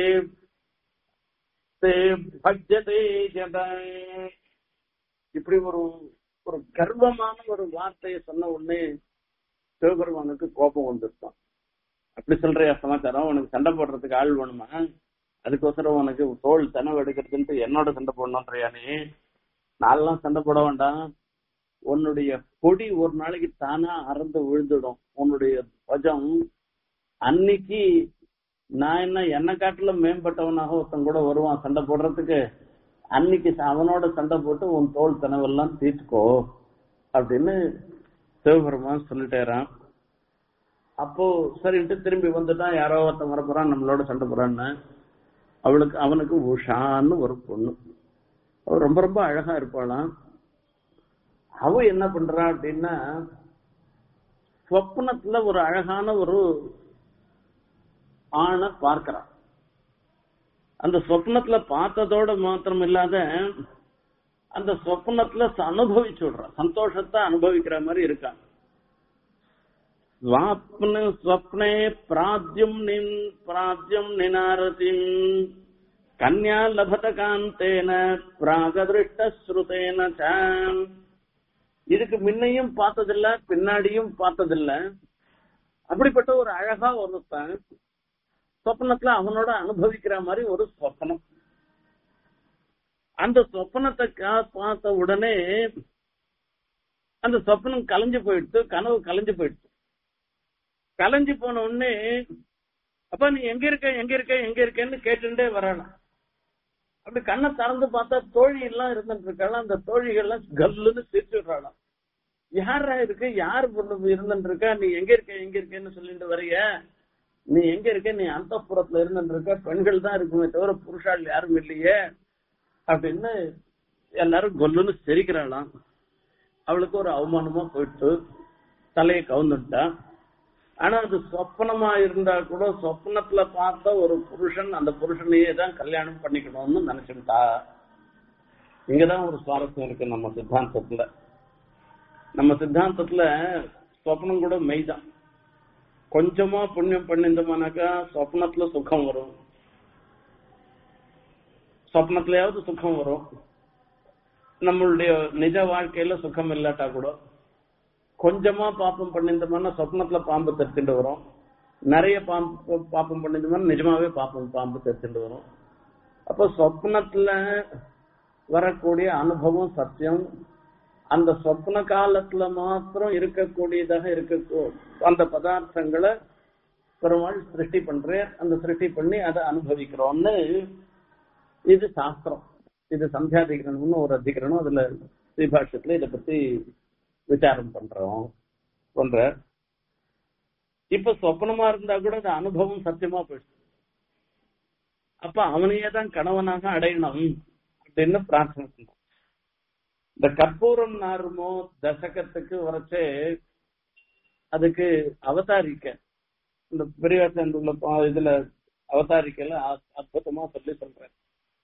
A: ते भज्यते ஜட இப்படி ஒரு ஒரு கர்வமான ஒரு வார்த்தையை சொன்ன உடனே சிவபெருமானுக்கு கோபம் வந்துருப்பான் அப்படி சொல்றியா சமாச்சாரம் உனக்கு சண்டை போடுறதுக்கு ஆள் வேணுமா அதுக்கோசரம் உனக்கு தோல் தனவு எடுக்கிறதுன்ட்டு என்னோட சண்டை போடணுன்றியா நீ நான்லாம் சண்டை போட வேண்டாம் உன்னுடைய கொடி ஒரு நாளைக்கு தானா அறந்து விழுந்துடும் உன்னுடைய பஜம் அன்னைக்கு நான் என்ன என்ன காட்டுல மேம்பட்டவனாக ஒருத்தன் கூட வருவான் சண்டை போடுறதுக்கு அன்னைக்கு அவனோட சண்டை போட்டு உன் தோல் கனவெல்லாம் தீர்த்துக்கோ அப்படின்னு சிவபெருமான் சொல்லிட்டேறான் அப்போ சரின்ட்டு திரும்பி வந்துட்டான் யாரோ ஒருத்தன் வரப்போறான் நம்மளோட சண்டை போறான்னு அவளுக்கு அவனுக்கு உஷான்னு ஒரு பொண்ணு அவ ரொம்ப ரொம்ப அழகா இருப்பாளாம் அவ என்ன பண்றா அப்படின்னா சொப்னத்துல ஒரு அழகான ஒரு ஆணை பார்க்கிறான் அந்த சொப்னத்துல பார்த்ததோட மாத்திரம் இல்லாத அந்த சொப்னத்துல அனுபவிச்சு விடுறான் சந்தோஷத்தை அனுபவிக்கிற மாதிரி இருக்கான் ஸ்வாப்ன ஸ்வப்னே பிராத்யம் நின் பிராத்யம் நினாரதிம் கன்யா லபத காந்தேன பிராகதிருஷ்ட ஸ்ருதேன சாம் இதுக்கு முன்னையும் பார்த்ததில்ல பின்னாடியும் பார்த்ததில்ல அப்படிப்பட்ட ஒரு அழகா ஒருத்தன் சொப்பனத்துல அவனோட அனுபவிக்கிற மாதிரி ஒரு சொப்பனம் அந்த சொப்பனத்தை பார்த்த உடனே அந்த சொப்பனம் கலைஞ்சு போயிடுச்சு கனவு கலைஞ்சு போயிடுச்சு கலைஞ்சு போன உடனே அப்ப நீ எங்க இருக்க எங்க இருக்க எங்க இருக்கேன்னு கேட்டுட்டே வரலாம் அப்படி கண்ணை திறந்து பார்த்தா தோழி எல்லாம் இருந்துட்டு இருக்காளாம் அந்த தோழிகள் எல்லாம் கல்லுன்னு சிரிச்சு விடுறாளாம் யாரா இருக்கு யார் பொண்ணு இருந்துட்டு இருக்கா நீ எங்க இருக்க எங்க இருக்கேன்னு சொல்லிட்டு வரைய நீ எங்க இருக்க நீ அந்த புறத்துல இருந்துட்டு இருக்க பெண்கள் தான் இருக்குமே தவிர புருஷால் யாரும் இல்லையே அப்படின்னு எல்லாரும் கொல்லுன்னு சிரிக்கிறாளாம் அவளுக்கு ஒரு அவமானமா போயிட்டு தலையை கவுந்துட்டா ஆனா அது சொப்பனமா இருந்தா கூட சொப்பனத்துல பார்த்த ஒரு புருஷன் அந்த புருஷனையே தான் கல்யாணம் பண்ணிக்கணும்னு நினைச்சுட்டா இங்கதான் ஒரு சுவாரஸ்யம் இருக்கு நம்ம சித்தாந்தத்துல நம்ம சித்தாந்தத்துல சொப்னம் கூட மெய்தான் கொஞ்சமா புண்ணியம் பண்ணிருந்தோம்னாக்கா சொப்னத்துல சுகம் வரும் சொப்னத்திலயாவது சுகம் வரும் நம்மளுடைய நிஜ வாழ்க்கையில சுகம் இல்லாட்டா கூட கொஞ்சமா பாப்பம் பண்ணிருந்தோம்னா சொப்னத்துல பாம்பு தெரிச்சுட்டு வரும் நிறைய பாம்பு பாப்பம் பண்ணிருந்தோம்னா நிஜமாவே பாப்பம் பாம்பு தெரிச்சுட்டு வரும் அப்போ சொப்னத்துல வரக்கூடிய அனுபவம் சத்தியம் அந்த சொப்ன காலத்துல மாத்திரம் இருக்கக்கூடியதாக இருக்க அந்த பதார்த்தங்களை பெருமாள் சிருஷ்டி பண்றேன் அந்த சிருஷ்டி பண்ணி அதை அனுபவிக்கிறோம்னு இது சாஸ்திரம் இது சந்தியாதிகரணம்னு ஒரு அதிகரணம் அதுல ஸ்ரீபாஷ்யத்துல இதை பத்தி விசாரம் பண்றோம் பண்ற இப்ப சொப்னமா இருந்தா கூட அந்த அனுபவம் சத்தியமா போயிடுச்சு அப்ப அவனையே தான் கணவனாக அடையணும் அப்படின்னு பிரார்த்தனை பண்றோம் இந்த கற்பூரம் நாருமோ தசகத்துக்கு வரைச்சே அதுக்கு அவதாரிக்க இந்த பெரியவாசன் உள்ள இதுல அவதாரிக்கல அற்புதமா சொல்லி சொல்றேன்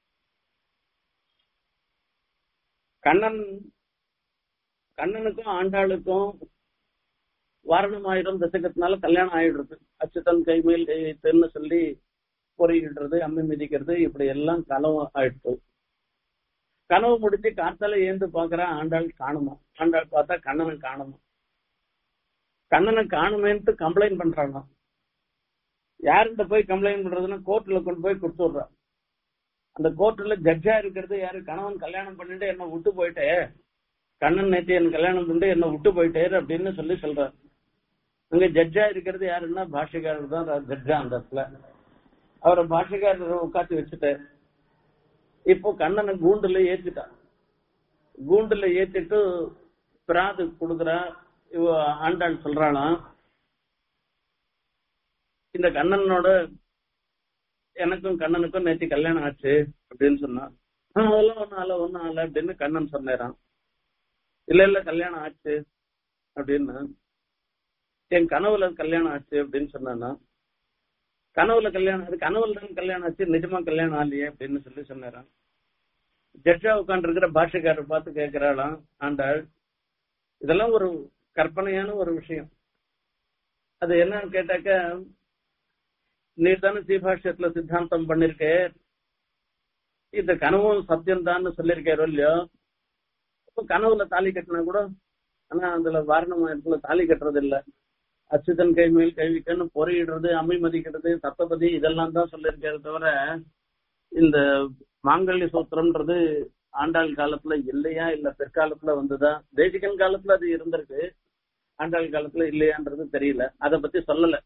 A: கண்ணன் கண்ணனுக்கும் ஆண்டாளுக்கும் வாரணமாயிரம் தசகத்தினால கல்யாணம் ஆயிடுறது அச்சுத்தன் கைமேல் தென்னு சொல்லி பொறியிடுறது அம்மி மிதிக்கிறது இப்படி எல்லாம் கனவு ஆயிடுச்சு கனவு முடிச்சு காத்தால ஏந்து பாக்குற ஆண்டாள் காணுமா ஆண்டாள் பார்த்தா கண்ணனை காணுமா கண்ணனை காணுமேன்ட்டு கம்ப்ளைண்ட் பண்றாங்க யாருகிட்ட போய் கம்ப்ளைண்ட் பண்றதுன்னா கோர்ட்ல கொண்டு போய் கொடுத்துடுறா அந்த கோர்ட்ல ஜட்ஜா இருக்கிறது யாரு கணவன் கல்யாணம் பண்ணிட்டு என்ன விட்டு போயிட்டே கண்ணன் நேற்று என் கல்யாணம் பண்ணிட்டு என்ன விட்டு போயிட்டேரு அப்படின்னு சொல்லி சொல்றாரு அங்க ஜட்ஜா இருக்கிறது யாருன்னா பாஷைக்காரர் தான் ஜட்ஜா அந்த இடத்துல அவரை பாஷைக்காரர் உட்காந்து வச்சுட்டாரு இப்போ கண்ணனை கூண்டுல ஏத்திட்டா கூண்டுல ஏத்திட்டு பிராது கொடுக்குறா இவ ஆண்டாள் சொல்றாளாம் இந்த கண்ணனோட எனக்கும் கண்ணனுக்கும் நேற்று கல்யாணம் ஆச்சு அப்படின்னு சொன்னா அதெல்லாம் ஒன்னும் ஆல ஒன்னும் ஆல அப்படின்னு கண்ணன் சொன்னாராம் இல்ல இல்ல கல்யாணம் ஆச்சு அப்படின்னு என் கனவுல கல்யாணம் ஆச்சு அப்படின்னு சொன்னானா கனவுல கல்யாணம் அது கனவுல தான் கல்யாணம் ஆச்சு நிஜமா கல்யாணம் ஆகலையே அப்படின்னு சொல்லி சொன்னாராம் ஜட்ஜா உட்கார்ந்து இருக்கிற பாஷக்காரர் பார்த்து கேட்கிறாளாம் ஆண்டாள் இதெல்லாம் ஒரு கற்பனையான ஒரு விஷயம் அது என்னன்னு கேட்டாக்க நீர் தானே சீபாஷ்யத்துல சித்தாந்தம் பண்ணிருக்க இந்த கனவும் சத்தியம் தான் சொல்லியிருக்காரோ இல்லையோ இப்ப கனவுல தாலி கட்டினா கூட ஆனா அதுல வாரணம் இடத்துல தாலி கட்டுறது இல்ல அச்சுதன் கை மேல் கைவிக்கன்னு பொறையிடுறது அம்மை மதிக்கிறது சத்தபதி இதெல்லாம் தான் சொல்லியிருக்காரு தவிர இந்த மாங்கல்ய சூத்திரம்ன்றது ஆண்டாள் காலத்துல இல்லையா இல்ல பிற்காலத்துல வந்ததா தேசிகன் காலத்துல அது இருந்திருக்கு ஆண்டாள் காலத்துல இல்லையான்றது தெரியல அத பத்தி சொல்லல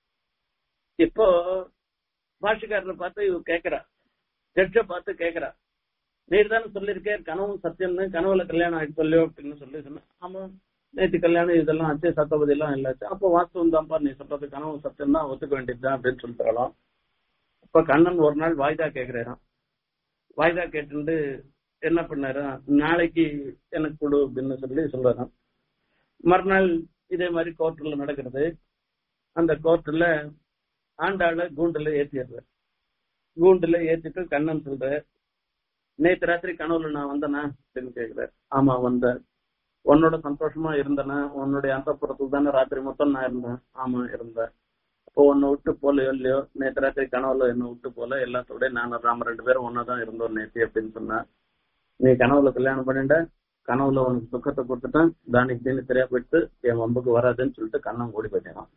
A: இப்போ பாஷக்காரரை பார்த்து இவ கேக்குறா ஜட்ஜ பார்த்து கேக்குறா நீர் தானே சொல்லியிருக்கே கனவும் சத்தியம்னு கனவுல கல்யாணம் ஆயிட்டு சொல்லியோ அப்படின்னு சொல்லி சொன்ன ஆமா நேற்று கல்யாணம் இதெல்லாம் ஆச்சு சத்தபதி எல்லாம் இல்லாச்சு அப்போ வாஸ்தவம் தான்ப்பா நீ சொல்றது கனவு சத்தியம் தான் ஒத்துக்க வேண்டியதுதான் அப்படின்னு சொல்லி தரலாம் இப்ப கண்ணன் ஒரு நாள் வாய்தா கேக்குறாராம் வாய்தா கேட்டு என்ன பண்ணாரா நாளைக்கு எனக்கு கொடு அப்படின்னு சொல்லி சொல்றாராம் மறுநாள் இதே மாதிரி கோர்ட்ல நடக்கிறது அந்த கோர்ட்ல ஆண்டாள கூண்டுல ஏத்திடுற கூண்டுல ஏத்திட்டு கண்ணன் சொல்ற நேத்து ராத்திரி கனவுல நான் வந்தனா அப்படின்னு கேக்குறாரு ஆமா வந்தேன் உன்னோட சந்தோஷமா இருந்தனா உன்னுடைய அந்த புறத்துல தானே ராத்திரி மொத்தம் நான் இருந்தேன் ஆமா இருந்தேன் அப்போ உன்னை விட்டு போலையோ இல்லையோ நேத்து ராத்திரி கனவுல என்ன விட்டு போல எல்லாத்தோட நானும் ராம ரெண்டு பேரும் ஒன்னதான் இருந்தோம் நேத்தி அப்படின்னு சொன்னா நீ கனவுல கல்யாணம் பண்ணிட்ட கனவுல உனக்கு துக்கத்தை கொடுத்துட்டேன் தானிக்கு தீனி தெரியா போயிட்டு என் வம்புக்கு வராதுன்னு சொல்லிட்டு கண்ணன் ஓடி போயிட்டான்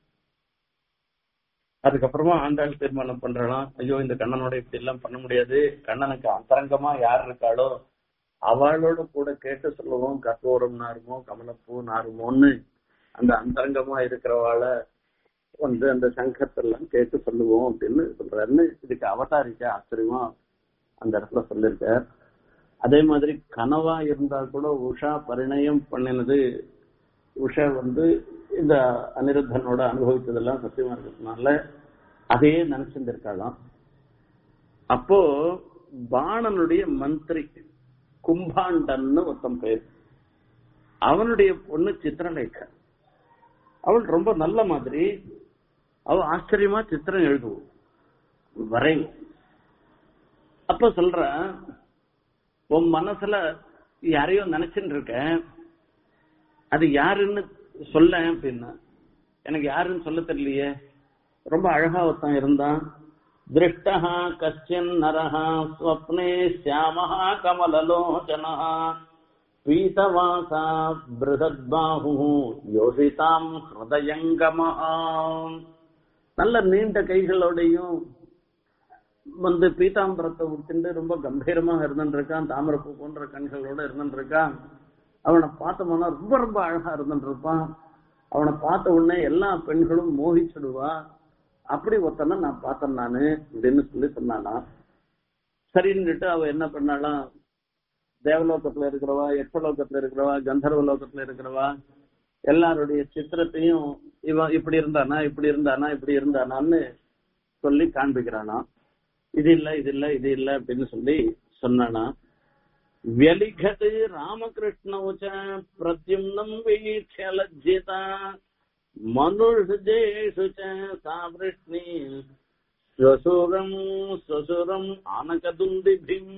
A: அதுக்கப்புறமா ஆண்டாள் தீர்மானம் பண்றாளாம் ஐயோ இந்த கண்ணனோட இப்படி எல்லாம் பண்ண முடியாது கண்ணனுக்கு அந்தரங்கமா யார் இருக்காளோ அவளோட கூட கேட்டு சொல்லுவோம் கற்பூரம் நாருமோ கமலப்பூ நாருமோன்னு அந்த அந்தரங்கமா இருக்கிறவாள வந்து அந்த சங்கத்தெல்லாம் கேட்டு சொல்லுவோம் அப்படின்னு சொல்றாருன்னு இதுக்கு அவதாரிக்க ஆச்சரியமா அந்த இடத்துல சொல்லியிருக்கார் அதே மாதிரி கனவா இருந்தா கூட உஷா பரிணயம் பண்ணினது உஷா வந்து இந்த அனிருத்தனோட அனுபவிச்சதெல்லாம் சத்தியமா இருக்கிறதுனால அதையே நினைச்சிருந்திருக்காளாம் அப்போ பாணனுடைய மந்திரி கும்பாண்டன்னு ஒருத்தன் பேர் அவனுடைய பொண்ணு சித்திரலேகா அவள் ரொம்ப நல்ல மாதிரி அவ ஆச்சரியமா சித்திரம் எழுதுவோம் வரையும் அப்ப சொல்ற உன் மனசுல யாரையோ நினைச்சுட்டு இருக்க அது யாருன்னு சொல்ல அப்படின்னா எனக்கு யாருன்னு சொல்ல தெரியலையே ரொம்ப அழகா ஒருத்தன் இருந்தான் திருஷ்டா கஷ்டின் நரஹா ஸ்வப்னே சியாமஹா கமலலோச்சனா பீதவாசா பிருகத்பாஹு யோசிதாம் ஹிருதயங்கமஹா நல்ல நீண்ட கைகளோடையும் வந்து பீதாம்பரத்தை உடுத்திட்டு ரொம்ப கம்பீரமா இருந்துருக்கான் தாமரப்பூ போன்ற கண்களோட இருந்துருக்கான் அவனை பார்த்தோம்னா ரொம்ப ரொம்ப அழகா இருந்துட்டு இருப்பான் அவனை பார்த்த உடனே எல்லா பெண்களும் மோகிச்சுடுவா அப்படி ஒருத்தனை நான் பார்த்தேன் நானு அப்படின்னு சொல்லி சொன்னானா சரின்னுட்டு அவ என்ன பண்ணாலாம் தேவலோகத்துல இருக்கிறவா எட்சலோகத்துல இருக்கிறவா கந்தர்வ லோகத்துல இருக்கிறவா எல்லாருடைய சித்திரத்தையும் இவன் இப்படி இருந்தானா இப்படி இருந்தானா இப்படி இருந்தானான்னு சொல்லி காண்பிக்கிறானா இது இல்ல இது இல்ல இது இல்ல அப்படின்னு சொல்லி சொன்னானா व्यलिखत् रामकृष्णौ च प्रद्युम्नम् वीक्ष्य लज्जिता मनुषजेषु च सा वृष्णि स्वसुरम् स्वसुरम् ஆனகதுண்டிபிம்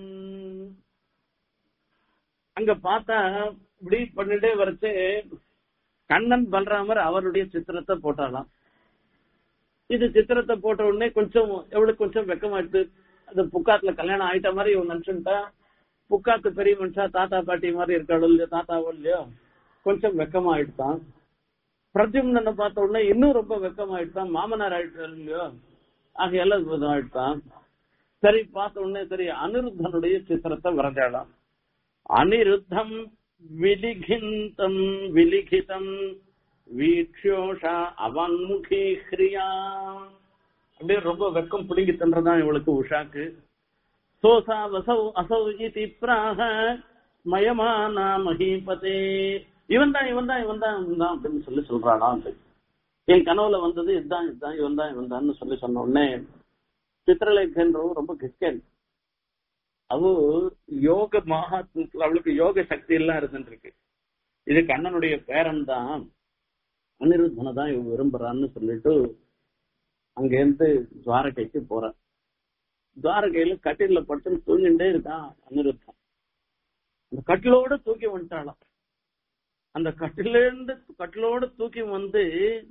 A: அங்க பார்த்தா இப்படி பண்ணிட்டே வரைச்சு கண்ணன் பல்ராமர் அவருடைய சித்திரத்தை போட்டாலாம் இது சித்திரத்தை போட்ட உடனே கொஞ்சம் எவ்வளவு கொஞ்சம் வெக்கமாயிடுது அது புக்காத்துல கல்யாணம் ஆயிட்ட மாதிரி இவன் நினைச்சுட்டா புக்காத்து பெரிய மனுஷா தாத்தா பாட்டி மாதிரி இருக்காளோ இல்லையோ தாத்தாவோ இல்லையோ கொஞ்சம் வெக்கமாயிடுதான் பிரத்யும்னனை பார்த்த உடனே இன்னும் ரொம்ப வெக்கமாயிடுதான் மாமனார் ஆயிட்டு இல்லையோ ஆகையால ஆயிடுதான் சரி பார்த்த உடனே சரி அனிருத்தனுடைய சித்திரத்தை வரைஞ்சாலாம் அனிருத்தம் விலிகிந்தம் விலிகிதம் வீக்ஷோஷா அவன்முகி ஹிரியா அப்படியே ரொம்ப வெக்கம் பிடுங்கி தன்றதான் இவளுக்கு உஷாக்கு சோசா வசௌ அசௌ இதி பிராக மயமானா மஹீபதே இவன் தான் இவன் தான் இவன் தான் இவன் தான் அப்படின்னு சொல்லி சொல்றானா என் கனவுல வந்தது இதுதான் இதுதான் இவன் தான் இவன் தான் சொல்லி சொன்ன உடனே சித்திரலேகன்றவும் ரொம்ப கிஸ்கன் அவ யோக மகாத்மத்துல அவளுக்கு யோக சக்தி எல்லாம் இருந்துருக்கு இது கண்ணனுடைய பேரன் தான் அனிருத்தனை தான் இவன் விரும்புறான்னு சொல்லிட்டு அங்கேருந்து துவாரகைக்கு போறான் துவாரகையில கட்டில படுத்துன்னு தூங்கிட்டே இருக்கான் அனிருத்தன் அந்த கட்டிலோட தூக்கி வந்துட்டாளாம் அந்த கட்டிலேருந்து கட்டிலோட தூக்கி வந்து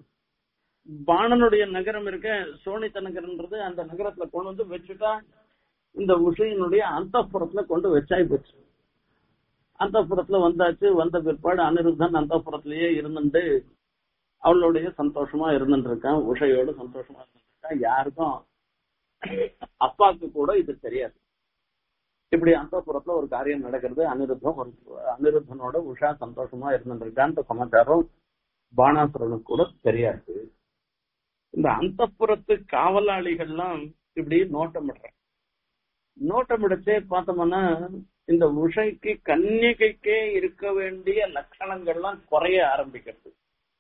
A: பாணனுடைய நகரம் இருக்க சோனித்த நகரம்ன்றது அந்த நகரத்துல கொண்டு வந்து வச்சுட்டா இந்த உஷையினுடைய அந்தப்புறத்துல கொண்டு வச்சாய் போச்சு அந்தப்புறத்துல வந்தாச்சு வந்த பிற்பாடு அனிருத்தன் அந்தப்புறத்திலேயே இருந்துட்டு அவளுடைய சந்தோஷமா இருந்துட்டு இருக்கான் உஷையோட சந்தோஷமா இருந்துட்டு இருக்கான் யாருக்கும் அப்பாவுக்கு கூட இது தெரியாது இப்படி அந்தப்புறத்துல ஒரு காரியம் நடக்கிறது அனிருத்தம் ஒரு அனிருத்தனோட உஷா சந்தோஷமா இருந்துருக்கான்ற சமாச்சாரம் பாணாசுரனுக்கு கூட தெரியாது இந்த அந்தப்புறத்து காவலாளிகள்லாம் இப்படி நோட்டமிடுறாங்க நோட்டமிடச்சே பார்த்தோம்னா இந்த உஷைக்கு கன்னிகைக்கே இருக்க வேண்டிய லட்சணங்கள்லாம் குறைய ஆரம்பிக்கிறது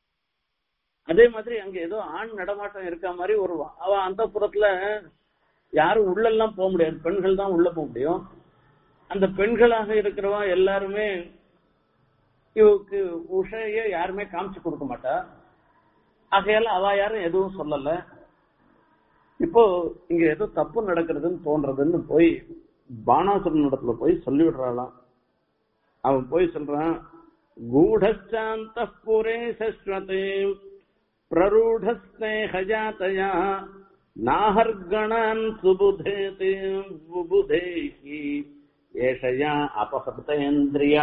A: அதே மாதிரி அங்க ஏதோ ஆண் நடமாட்டம் இருக்க மாதிரி ஒரு அவ அந்த புறத்துல யாரும் உள்ளெல்லாம் போக முடியாது பெண்கள் தான் உள்ள போக முடியும் அந்த பெண்களாக இருக்கிறவா எல்லாருமே இவக்கு உஷைய யாருமே காமிச்சு கொடுக்க மாட்டா ஆகையால அவ யாரும் எதுவும் சொல்லல இப்போ இங்க ஏதோ தப்பு நடக்கிறதுன்னு தோன்றதுன்னு போய் பானாசுரன் இடத்துல போய் சொல்லிவிடுறாளாம் அவன் போய் சொல்றான் கூடச்சாந்த புரே சஸ்வதே பிரரூடஸ்தே ஹஜாத்தயா நாஹர்கணான் சுபுதேதே புபுதேஹி ஏஷயா அபஹர்தேந்திரியா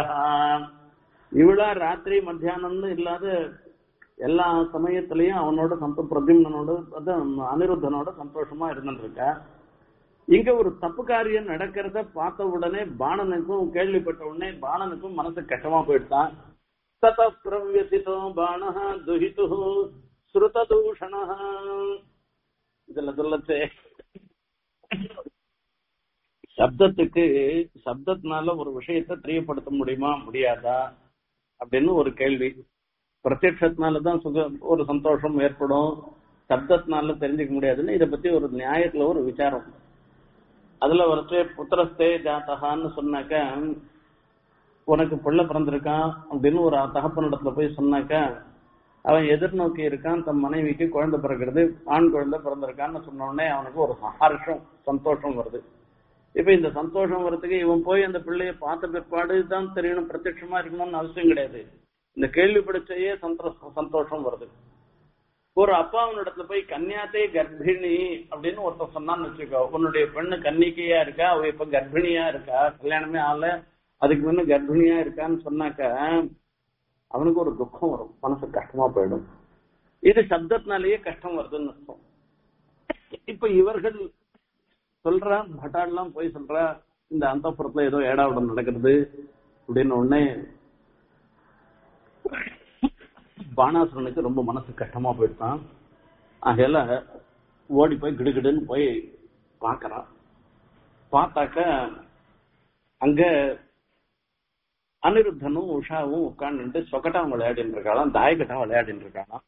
A: இவளா ராத்திரி மத்தியானம்னு இல்லாத எல்லா சமயத்திலையும் அவனோட சந்தோ பிரதிம்னனோட அதான் அனிருத்தனோட சந்தோஷமா இருந்துருக்கா இங்க ஒரு தப்பு காரியம் நடக்கிறத பார்த்த உடனே பாணனுக்கும் கேள்விப்பட்ட உடனே பாணனுக்கும் மனசு கஷ்டமா போயிட்டான் தத பிரவியசிதோ பாண துஹிது ஸ்ருத தூஷண இதுல சொல்லச்சே சப்தத்துக்கு சப்தத்தினால ஒரு விஷயத்தை தெரியப்படுத்த முடியுமா முடியாதா அப்படின்னு ஒரு கேள்வி பிரத்யட்சத்தினாலதான் சுக ஒரு சந்தோஷம் ஏற்படும் சப்தத்தினால தெரிஞ்சுக்க முடியாதுன்னு இதை பத்தி ஒரு நியாயத்துல ஒரு விசாரம் அதுல வரைச்சே புத்திரஸ்தே ஜாத்தகான்னு சொன்னாக்க உனக்கு பிள்ளை பிறந்திருக்கான் அப்படின்னு ஒரு தகப்பனிடத்துல போய் சொன்னாக்க அவன் எதிர்நோக்கி இருக்கான் தன் மனைவிக்கு குழந்தை பிறக்கிறது ஆண் குழந்தை பிறந்திருக்கான்னு சொன்ன உடனே அவனுக்கு ஒரு ஹர்ஷம் சந்தோஷம் வருது இப்ப இந்த சந்தோஷம் வர்றதுக்கு இவன் போய் அந்த பிள்ளைய பார்த்த பிற்பாடு தான் தெரியணும் பிரத்யட்சமா இருக்கணும்னு அவசியம் கிடையாது இந்த கேள்வி படிச்சையே சந்தோஷம் வருது ஒரு அப்பா அவனிடத்துல போய் கன்னியாத்தே கர்ப்பிணி அப்படின்னு ஒருத்தர் சொன்னான்னு வச்சுக்கோ உன்னுடைய பெண்ணு கன்னிக்கையா இருக்கா அவ இப்ப கர்ப்பிணியா இருக்கா கல்யாணமே ஆகல அதுக்கு முன்ன கர்ப்பிணியா இருக்கான்னு சொன்னாக்க அவனுக்கு ஒரு துக்கம் வரும் மனசு கஷ்டமா போயிடும் இது சப்தத்தினாலேயே கஷ்டம் வருதுன்னு அர்த்தம் இப்ப இவர்கள் சொல்ற பட்டாள்லாம் போய் சொல்ற இந்த அந்தப்புறத்துல ஏதோ ஏடாவிடம் நடக்கிறது அப்படின்னு உடனே பானாசுரனுக்கு ரொம்ப மனசு கஷ்டமா போயிட்டான் ஆகையால ஓடி போய் கிடுகிடுன்னு போய் பாக்குறான் பார்த்தாக்க அங்க அனிருத்தனும் உஷாவும் உட்கார்ந்துட்டு சொக்கட்டாம் விளையாடிட்டு இருக்காளாம் தாயக்கட்டாம் விளையாடிட்டு இருக்காளாம்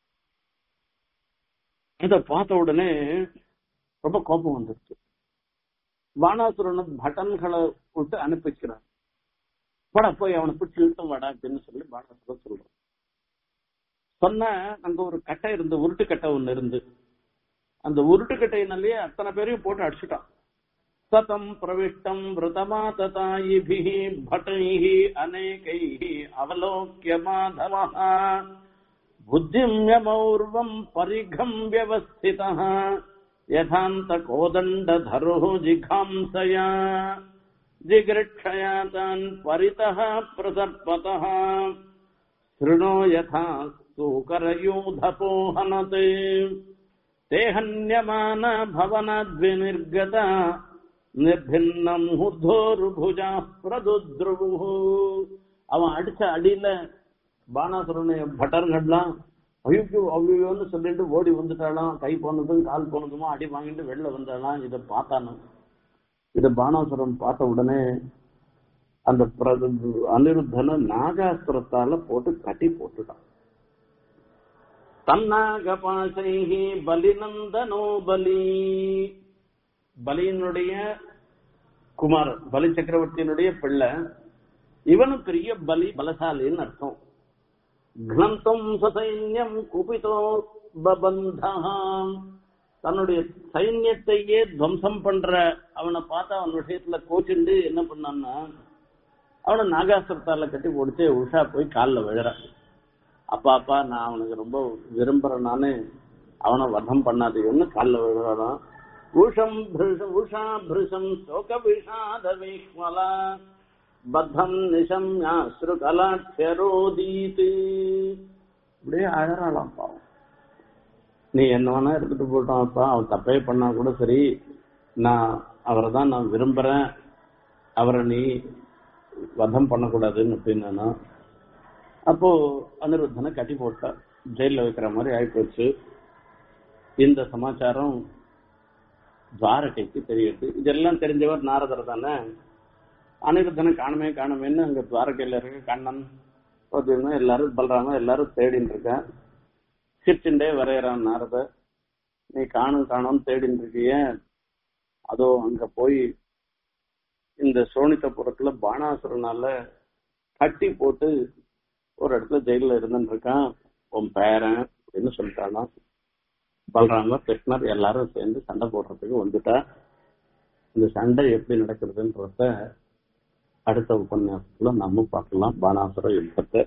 A: இத பார்த்த உடனே ரொம்ப கோபம் வந்துருச்சு வானாசுரன பட்டன்களை விட்டு அனுப்பிக்கிறான் வாடா போய் அவனை பிடிச்சி இழுட்டும் வாடா அப்படின்னு சொல்லி பானாசுரன் சொல்றான் சொன்ன அங்க ஒரு கட்டை இருந்து உருட்டு கட்டை ஒண்ணு இருந்து அந்த உருட்டு கட்டையினாலேயே அத்தனை பேரையும் போட்டு அடிச்சுட்டான் சதம் பிரவிஷ்டம் விரதமா ததாயிபி பட்டைஹி அநேகைஹி அவலோக்கிய மாதவ புத்திம்யமௌர்வம் பரிகம் வியவஸ்திதः யதாந்த கோதண்டதரு ஜிகாம்சயா जिगृक्षया तान् परितः प्रसर्पतः शृणो यथा सूकरयूधपोहनते ते हन्यमान भवनाद्विनिर्गता निर्भिन्नम् ऊर्ध्वोरुभुजाः प्रदुद्रुवुः அவன் அடிச்ச அடியில பானாசுரனுடைய பட்டர்கள்லாம் ஐயோ அவ்வளோன்னு சொல்லிட்டு ஓடி வந்துட்டாலாம் கை போனதும் கால் போனதுமா அடி வாங்கிட்டு வெளில வந்தாலாம் இதை பார்த்தானு இத பானாசுரம் பார்த்த உடனே அந்த அனிருத்தனை நாகாசுரத்தால போட்டு கட்டி போட்டுட்டான் தன்னாக பாசைஹி பலிநந்தனோ பலி பலியினுடைய குமார் பலி சக்கரவர்த்தியினுடைய பிள்ளை இவனும் பெரிய பலி பலசாலின்னு அர்த்தம் கணந்தம் சசைன்யம் குபிதோ பபந்தகாம் தன்னுடைய சைன்யத்தையே துவம்சம் பண்ற அவனை பார்த்து அவன் விஷயத்துல கோச்சுண்டு என்ன பண்ணான்னா அவனை நாகாசுரத்தால கட்டி போடுச்சு உஷா போய் காலில் விழுறான் அப்பா அப்பா நான் அவனுக்கு ரொம்ப விரும்புறேன் நானு அவனை வதம் பண்ணாதீங்கன்னு காலில் விழுறான் உஷம் பிருஷம் உஷா பிருஷம் சோக விஷாத வீக்மலா பத்தம் நிசம்யாஸ்ரு கலாட்சரோதீத்து இப்படியே அழறாளாம் பாவம் நீ என்ன வேணா எடுத்துட்டு போட்டோம் அப்பா அவன் தப்பே பண்ணா கூட சரி நான் அவரை தான் நான் விரும்புறேன் அவரை நீ வதம் பண்ணக்கூடாதுன்னு அப்படின்னா அப்போ அனிருத்தனை கட்டி போட்டா ஜெயில வைக்கிற மாதிரி ஆயிப்போச்சு இந்த சமாச்சாரம் துவாரகைக்கு தெரியுது இதெல்லாம் தெரிஞ்சவர் நாரதர் தானே அனிருத்தனை காணுமே காணுமேன்னு அங்க துவாரகையில இருக்க கண்ணன் பார்த்தீங்கன்னா எல்லாரும் பல்றாங்க எல்லாரும் தேடின்னு இருக்கேன் சிரிச்சுண்டே வரையறான் நாரத நீ காணும் காணும் தேடின்னு இருக்கிய அதோ அங்க போய் இந்த சோனித்தபுரத்துல பாணாசுரனால கட்டி போட்டு ஒரு இடத்துல ஜெயில இருந்துட்டு இருக்கான் உன் பேரன் அப்படின்னு சொல்லிட்டானா பல்ராம கிருஷ்ணர் எல்லாரும் சேர்ந்து சண்டை போடுறதுக்கு வந்துட்டா இந்த சண்டை எப்படி நடக்கிறதுன்றத அடுத்த உபன்யாசத்துல நம்ம பார்க்கலாம் பானாசுர யுத்தத்தை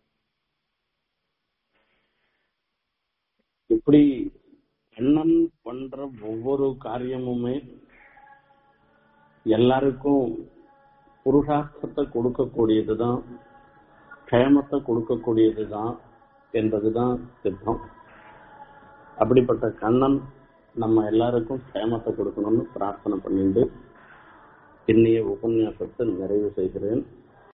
A: இப்படி கண்ணன் பண்ற ஒவ்வொரு காரியமுமே எல்லாருக்கும் புருஷார்த்தத்தை கொடுக்கக்கூடியதுதான் க்ஷேமத்தை கொடுக்கக்கூடியதுதான் என்பதுதான் சித்தம் அப்படிப்பட்ட கண்ணன் நம்ம எல்லாருக்கும் க்ஷேமத்தை கொடுக்கணும்னு பிரார்த்தனை பண்ணிட்டு இன்னைய உபன்யாசத்தை நிறைவு செய்கிறேன்